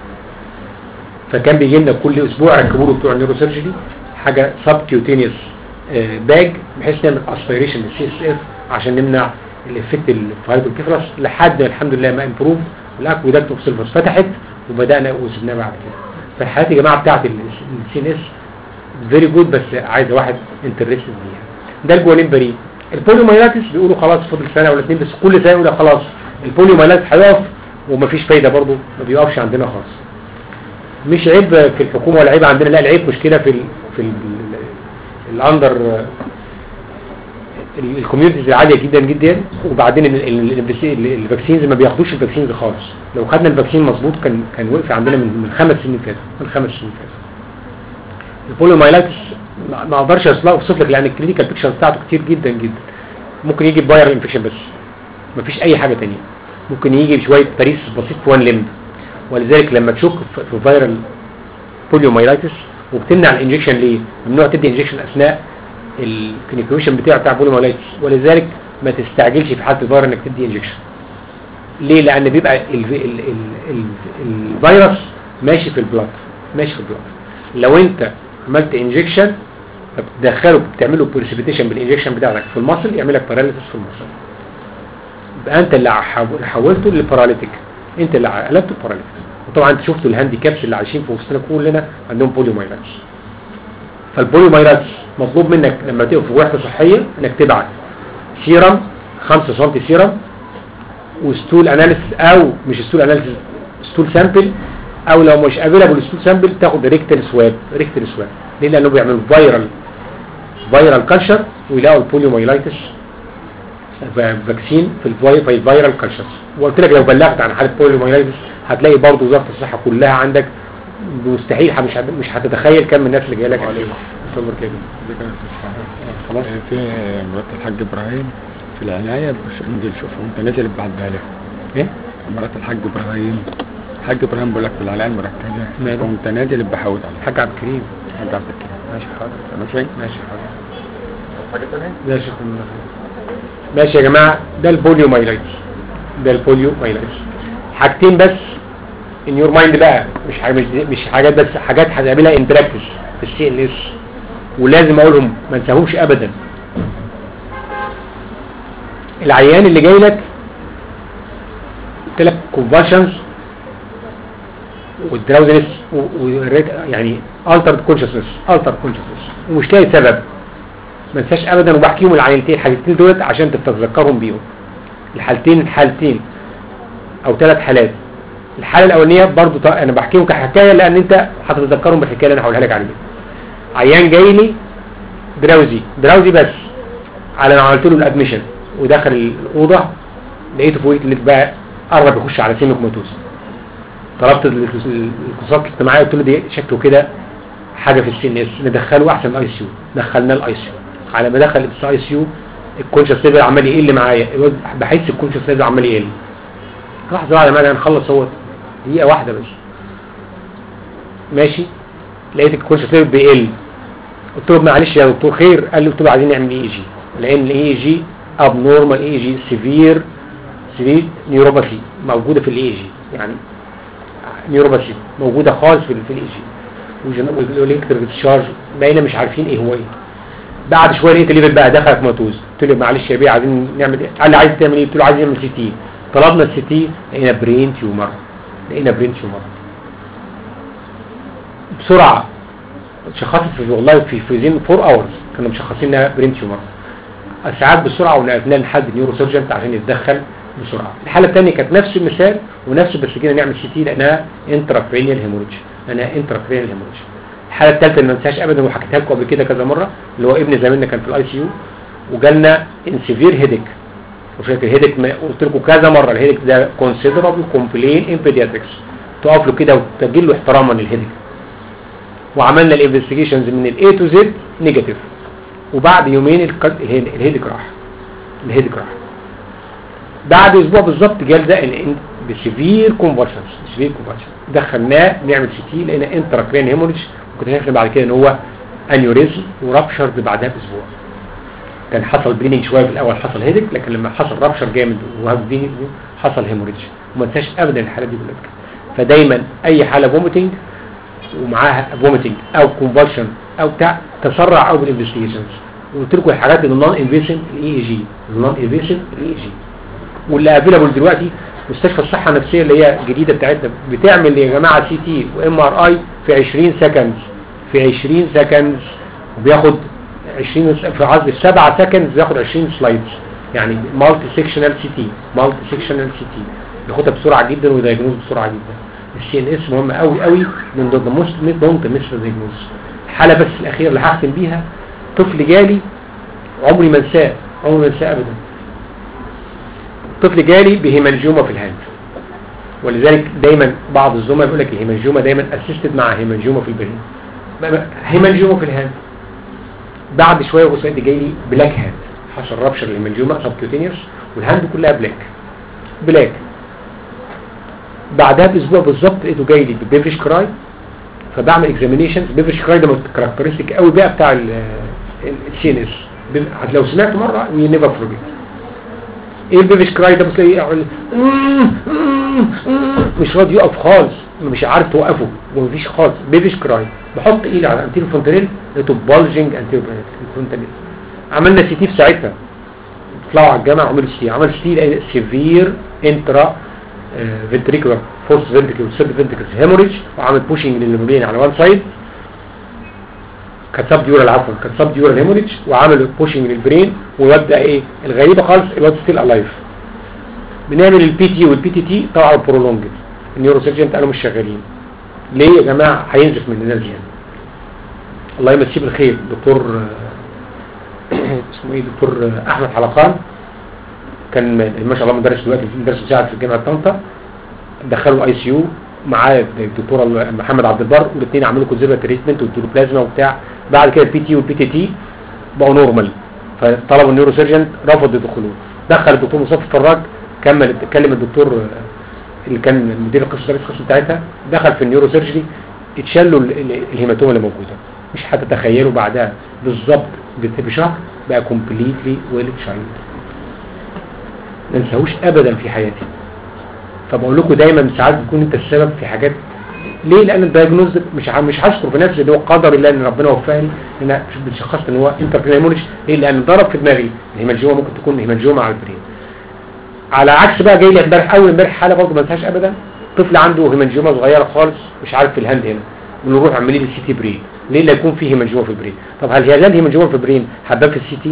[SPEAKER 1] فكان بيجي لنا كل اسبوع ركبوا له بتوع النيوروسيرجري حاجه سب كيوتينيوس باج بحيث نعمل اسبيريشن للسي اس اف عشان نمنع الافكت الهايدروكيفرس لحد الحمد لله ما امبروف والاكويدكت اوف سيلفرز فتحت وبدانا وسبناها بعد كده فالحالات يا جماعه بتاعت السي ان اس فيري جود بس عايزه واحد انترستد بيها ده الجوالين بري البوليومايلاتس بيقولوا خلاص فاضل سنه ولا اتنين بس كل سنه يقولوا خلاص البوليومايلاتس هيقف ومفيش فايده برضه ما بيقفش عندنا خالص مش عيب في الحكومه ولا عيب عندنا لا العيب مشكله في ال في ال الاندر الكوميونيتيز العاليه جدا جدا وبعدين ال- ال- ال- الفاكسينز ما بياخدوش الفاكسينز خالص لو خدنا الفاكسين مظبوط كان كان وقف عندنا من من خمس سنين فاتوا من خمس سنين فاتوا البوليومايلايتس ما ما اقدرش اوصف لك لان الكلينيكال بيكشر بتاعته كتير جدا جدا ممكن يجي فايرال انفكشن بس مفيش اي حاجه تانية ممكن يجي بشويه باريس بسيط في وان ليمب ولذلك لما تشك في- في فايرال بوليومايلايتس وبتمنع الانجكشن ليه ممنوع تدي انجكشن اثناء الكونيكويشن بتاع بتاع بوليومايلايتس ولذلك ما تستعجلش في حاله الفيروس انك تدي انجكشن ليه لان بيبقى ال ال ال ال الفيروس ماشي في البلاد ماشي في البلاد لو انت عملت انجكشن بتدخله بتعمله بريسبيتيشن بالانجكشن بتاعك في المصل يعمل لك باراليسيس في المصل يبقى انت اللي حو- حولته للباراليتيك انت اللي قلبته باراليتيك وطبعا انت شفتوا الهانديكابس اللي عايشين في وسطنا كلنا عندهم بوليومايلايتس فالبوليومايلايتس مطلوب منك لما تقف في وحده صحيه انك تبعت سيرم 5 سم سيرم وستول اناليسيس او مش ستول اناليسيس ستول سامبل او لو مش افيلابل ستول سامبل تاخد ريكتال سواب ريكتال سواب ليه لانه بيعملوا فايرال فايرال كلشر ويلاقوا البوليومايلايتس ف- فاكسين في الفاي- في الفيرال كالشرز وقلت لك لو بلغت عن حاله بوليوميلايتس هتلاقي برضه وزاره الصحه كلها عندك مستحيل ح- مش هت- مش هتتخيل كم الناس اللي جايه لك
[SPEAKER 4] وعليكم.
[SPEAKER 1] تصور كده
[SPEAKER 4] دي كانت الصحة.
[SPEAKER 1] خلاص
[SPEAKER 4] آه، في مرات الحاج ابراهيم في العناية بس انزل شوفه انت نازل بعدها له
[SPEAKER 1] ايه
[SPEAKER 4] مرات الحاج ابراهيم الحاج ابراهيم بيقول لك في العناية المركزة
[SPEAKER 1] ماله؟
[SPEAKER 4] وانت نازل بحاول عليه
[SPEAKER 1] الحاج عبد الكريم
[SPEAKER 4] الحاج عبد الكريم
[SPEAKER 1] ماشي حاضر
[SPEAKER 4] ماشي
[SPEAKER 1] ماشي حاضر ماشي يا أخونا. ماشي يا جماعه ده البوليو مايلايتس ده البوليو مايلايتس حاجتين بس ان يور مايند بقى مش حاجة مش, مش حاجات بس حاجات هتقابلها ان براكتس في السي ان اس ولازم اقولهم ما انساهمش ابدا العيان اللي جاي لك قلت لك كونفالشنز والدراوزنس يعني altered consciousness altered consciousness ومش لاقي سبب ما انساش ابدا وبحكيهم العينتين الحاجتين دولت عشان تتذكرهم بيهم الحالتين الحالتين او ثلاث حالات الحاله الاولانيه برضو ط- انا بحكيهم كحكايه لان انت هتتذكرهم بالحكايه اللي انا هقولها لك عليها عيان جاي لي دراوزي دراوزي بس على ما عملت له الادميشن ودخل الاوضه لقيته فوق اللي بقى قرب يخش على سيمك موتوس طلبت ال- ال- الكورسات الاجتماعيه قلت له دي شكله كده حاجه في السي ان اس ندخله احسن الاي سي يو دخلناه الاي سي يو على ما دخل الاي سي يو الكونشس ليفل عمال يقل معايا الواد بحس الكونشس ليفل عمال يقل لحظه واحده ما هنخلص هو دقيقه واحده بس ماشي لقيت الكونشس ليفل بيقل قلت له معلش يا دكتور خير قال لي قلت له عايزين نعمل اي جي لان الاي جي اب نورمال اي جي سيفير سيفير نيوروباثي موجوده في الاي جي يعني نيوروباثي موجوده خالص في في الاي جي والالكتريك ديسشارج بقينا مش عارفين ايه هو ايه بعد شويه لقيت الليفل بقى دخل في موتوز قلت له معلش يا بيه عايزين نعمل ايه قال لي عايز تعمل ايه قلت له عايز نعمل سي تي طلبنا السي تي لقينا برين تيومر لقينا برين تيومر بسرعه شخصت في والله في في زين 4 اورز كانوا مشخصين انها برين تيومر ساعات بسرعه ونقلناه لحد نيورو سيرجنت عشان يتدخل بسرعه الحاله الثانيه كانت نفس المثال ونفس بس كده نعمل سي تي لانها انتراكرينيال هيموريدج لانها انتراكرينيال هيموريدج الحاله الثالثه اللي ما انساهاش ابدا وحكيتها لكم قبل كده كذا مره اللي هو ابن زميلنا كان في الاي سي يو وجالنا ان سيفير هيدك وشايف الهيدك ما- قلت لكم كذا مره الهيدك ده كونسيدرابل كومبلين ان بيدياتريكس تقف له كده وتسجل له احتراما للهيدك وعملنا الانفستيجيشنز من الاي تو زد نيجاتيف وبعد يومين الك- الهيد- الهيدك راح الهيدك راح بعد اسبوع بالظبط جال ده بسيفير كونفرشنز سيفير كونفرشن دخلناه نعمل سي تي لقينا انتراكرين هيموريج وكنا عرفنا بعد كده ان هو انيوريزم ورابشرد بعدها باسبوع كان حصل بريننج شويه في الاول حصل هيدك لكن لما حصل رابشر جامد وهبدين حصل هيموريج وما انساش ابدا الحالات دي كلها فدايما اي حاله فوميتنج ومعاها فوميتنج او كونفرشن او بتاع تسرع او بالانفستيجيشنز وقلت لكم الحاجات اللي نون انفيسيف الاي اي جي النون انفيسيف الاي اي جي واللي افيلابل دلوقتي مستشفى الصحه النفسيه اللي هي الجديده بتاعتنا بتعمل يا جماعه سي تي وام ار اي في 20 سكند في 20 سكند وبياخد 20 في عرض 7 سكند بياخد 20 سلايدز يعني مالتي سيكشنال سي تي مالتي سيكشنال سي تي بياخدها بسرعه جدا ويدايجنوز بسرعه جدا السي ان اس مهم قوي قوي من ضمن موست دونت مش دايجنوز الحاله بس الاخيره اللي هختم بيها طفل جالي عمري ما انساه عمري ما انساه ابدا طفل جالي بهيمانجيوما في الهاند ولذلك دايما بعض الزملاء يقول لك الهيمانجيوما دايما اسيستد مع هيمانجيوما في البرين هيمانجيوما في الهاند بعد شويه وصلت جاي لي بلاك هاند حصل رابشر الهيمانجيوما سبكيوتينيوس والهاند كلها بلاك بلاك بعدها باسبوع بالظبط لقيته جاي لي ببيفريش كراي فبعمل اكزامينيشن بيفريش كراي ده كاركترستيك قوي بقى بتاع السي ان اس لو سمعت مره وي نيفر فورجيت ايه البيبيش كراي ده بتلاقيه يقعد مش راضي يقف خالص مش عارف توقفه ومفيش خالص بيبيش كراي بحط ايدي على انتيرو فونتانيل لقيته بالجنج انتيرو فونتانيل عملنا سي تي في ساعتها طلعوا على الجامعه عملوا سي تي عمل سي تي سيفير انترا فنتريكولار فورس فنتريكولار سيرد فنتريكولار هيموريج وعمل بوشنج للمبين على وان سايد كانت سب ديورال عفوا كانت سب ديورال هيموريج وعملوا بوشنج للبرين ويبدا ايه الغريبه خالص الواد ستيل الايف بنعمل البي تي والبي تي تي طلعوا برولونجد النيورو سيرجنت قالوا مش شغالين ليه يا جماعه هينزف من الناس يعني الله يمسيه بالخير دكتور اسمه ايه دكتور احمد حلقان كان ما شاء الله مدرس دلوقتي مدرس مساعد في جامعه طنطا دخلوا اي سي يو معاه الدكتوره محمد عبد البر والاثنين عملوا كونزيرفا تريتمنت وادوا بلازما وبتاع بعد كده البي تي والبي تي تي بقوا نورمال فطلبوا النيورو سيرجن رفض يدخلوه دخل الدكتور مصطفى فراج كمل كلم الدكتور آه، اللي كان مدير القسم رئيس القسم بتاعتها دخل في النيورو سيرجري اتشالوا ال- ال- الهيماتوما اللي موجوده مش هتتخيلوا بعدها بالظبط بت- بشهر بقى كومبليتلي ويل تشايلد ما انساهوش ابدا في حياتي فبقول لكم دايما ساعات بتكون انت السبب في حاجات ليه لان الدايجنوز مش ع- مش هشكر في نفسي اللي هو قدر الله ان ربنا وفقني ان انا شخصت ان هو انتربرينورش ليه لان ضرب في دماغي الهيمانجيوما ممكن تكون هيمانجيوما على البرين على عكس بقى جاي لي امبارح اول امبارح حاله برضه ما انساهاش ابدا طفل عنده هيمانجيوما صغيره خالص مش عارف في الهاند هنا ونروح عاملين السي تي برين ليه لا يكون فيه هيمانجيوما في البرين طب هل هي الهيمانجيوما في البرين هتبان في السي تي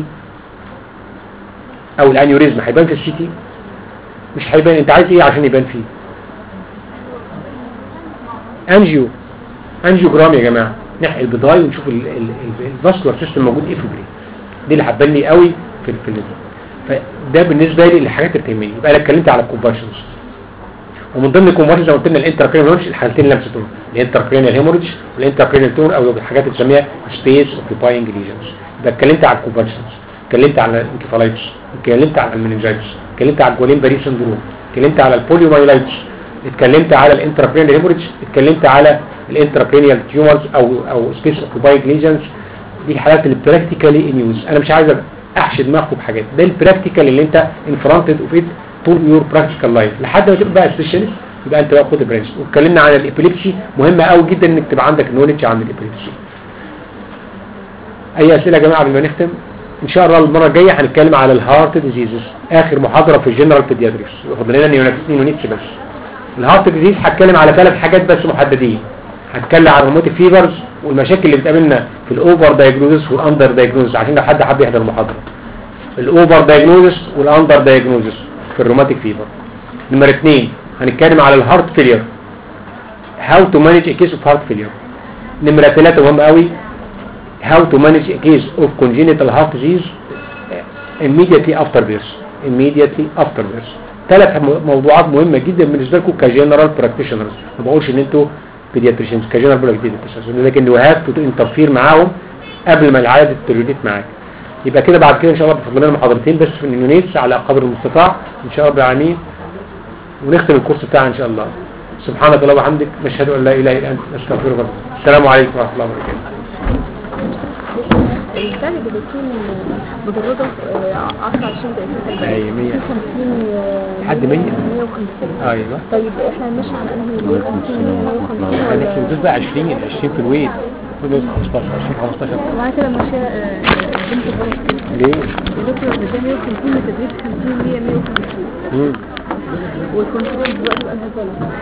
[SPEAKER 1] او الانيوريزم هيبان في السي تي مش هيبان انت عايز ايه عشان يبان فيه انجيو انجيوجرام يا جماعه نحقن البضاي ونشوف الفاسكولار سيستم موجود ايه في البرين دي اللي هتبان لي قوي في في ال- فده بالنسبه لي الحاجات اللي تهمني يبقى انا اتكلمت على الكونفرشنز ومن ضمن الكونفرشنز زي ما قلت لنا الانتركرينال هيموريدج الحالتين اللي لمستهم الانتركرينال هيموريدج والانتركرينال تون او الحاجات اللي بنسميها سبيس اوكيباينج ليجنز يبقى اتكلمت على الكونفرشنز اتكلمت على الانكفالايتس اتكلمت على المننجايتس اتكلمت على الجولين باري سندروم اتكلمت على البوليومايلايتس اتكلمت على الانتركرينال هيموريدج اتكلمت على الانتركرينال تيومرز او او سبيس اوكيباينج ليجنز دي الحالات اللي براكتيكالي ان يوز انا مش عايز احشي دماغكم بحاجات ده البراكتيكال اللي انت انفرونتد اوف ات طول يور براكتيكال لايف لحد ما تبقى بقى سبيشالست يبقى انت بقى خد برانش واتكلمنا عن الابيليبسي مهمه قوي جدا انك تبقى عندك نولج عن الابيليبسي اي اسئله يا جماعه قبل ما نختم ان شاء الله المره الجايه هنتكلم على الهارت ديزيزز اخر محاضره في الجنرال بيدياتريكس واخد لنا نيونيتس بس الهارت ديزيز هتكلم على ثلاث حاجات بس محددين هتكلم على الروماتيك فيفرز والمشاكل اللي بتقابلنا في الاوفر دايجنوزس والاندر دايجنوزس عشان لو حد حب يحضر المحاضره الاوفر دايجنوزس والاندر دايجنوزس في الروماتيك فيفر نمرة اثنين هنتكلم على الهارت فيلير هاو تو مانج ا كيس اوف هارت فيلير نمرة ثلاثة مهم قوي how to manage a case of congenital heart disease immediately after birth immediately after birth ثلاث موضوعات مهمة جدا بالنسبة لكم كجنرال براكتيشنرز ما بقولش ان انتوا بيدياتريشنز كجنرال براكتيشنرز لكن you have to interfere معاهم قبل ما العيادة تريديت معاك يبقى كده بعد كده ان شاء الله بفضل لنا محاضرتين بس في النيونيتس على قدر المستطاع ان شاء الله العالمين ونختم الكورس بتاعنا ان شاء الله سبحانك اللهم وبحمدك نشهد ان لا اله الا انت نستغفرك ونتوب إليك. السلام عليكم ورحمه الله وبركاته
[SPEAKER 3] الثاني بيكون مجرده آه، 10 20 دقيقة
[SPEAKER 1] أي، مية.
[SPEAKER 3] 50 آه،
[SPEAKER 1] لحد مية.
[SPEAKER 3] 150
[SPEAKER 1] ايوه
[SPEAKER 3] طيب احنا مش على انهي 150 150
[SPEAKER 1] احنا
[SPEAKER 3] ولا
[SPEAKER 1] بندوس بقى 20 20 في الويت ندوس 15 20 15
[SPEAKER 3] وبعد كده ماشية آه، بنت غلط كده
[SPEAKER 1] ليه؟
[SPEAKER 3] الدكتور ده 150 وتدريب 50 100 150
[SPEAKER 1] مم.
[SPEAKER 3] والكنترول دلوقتي بقى لها غلط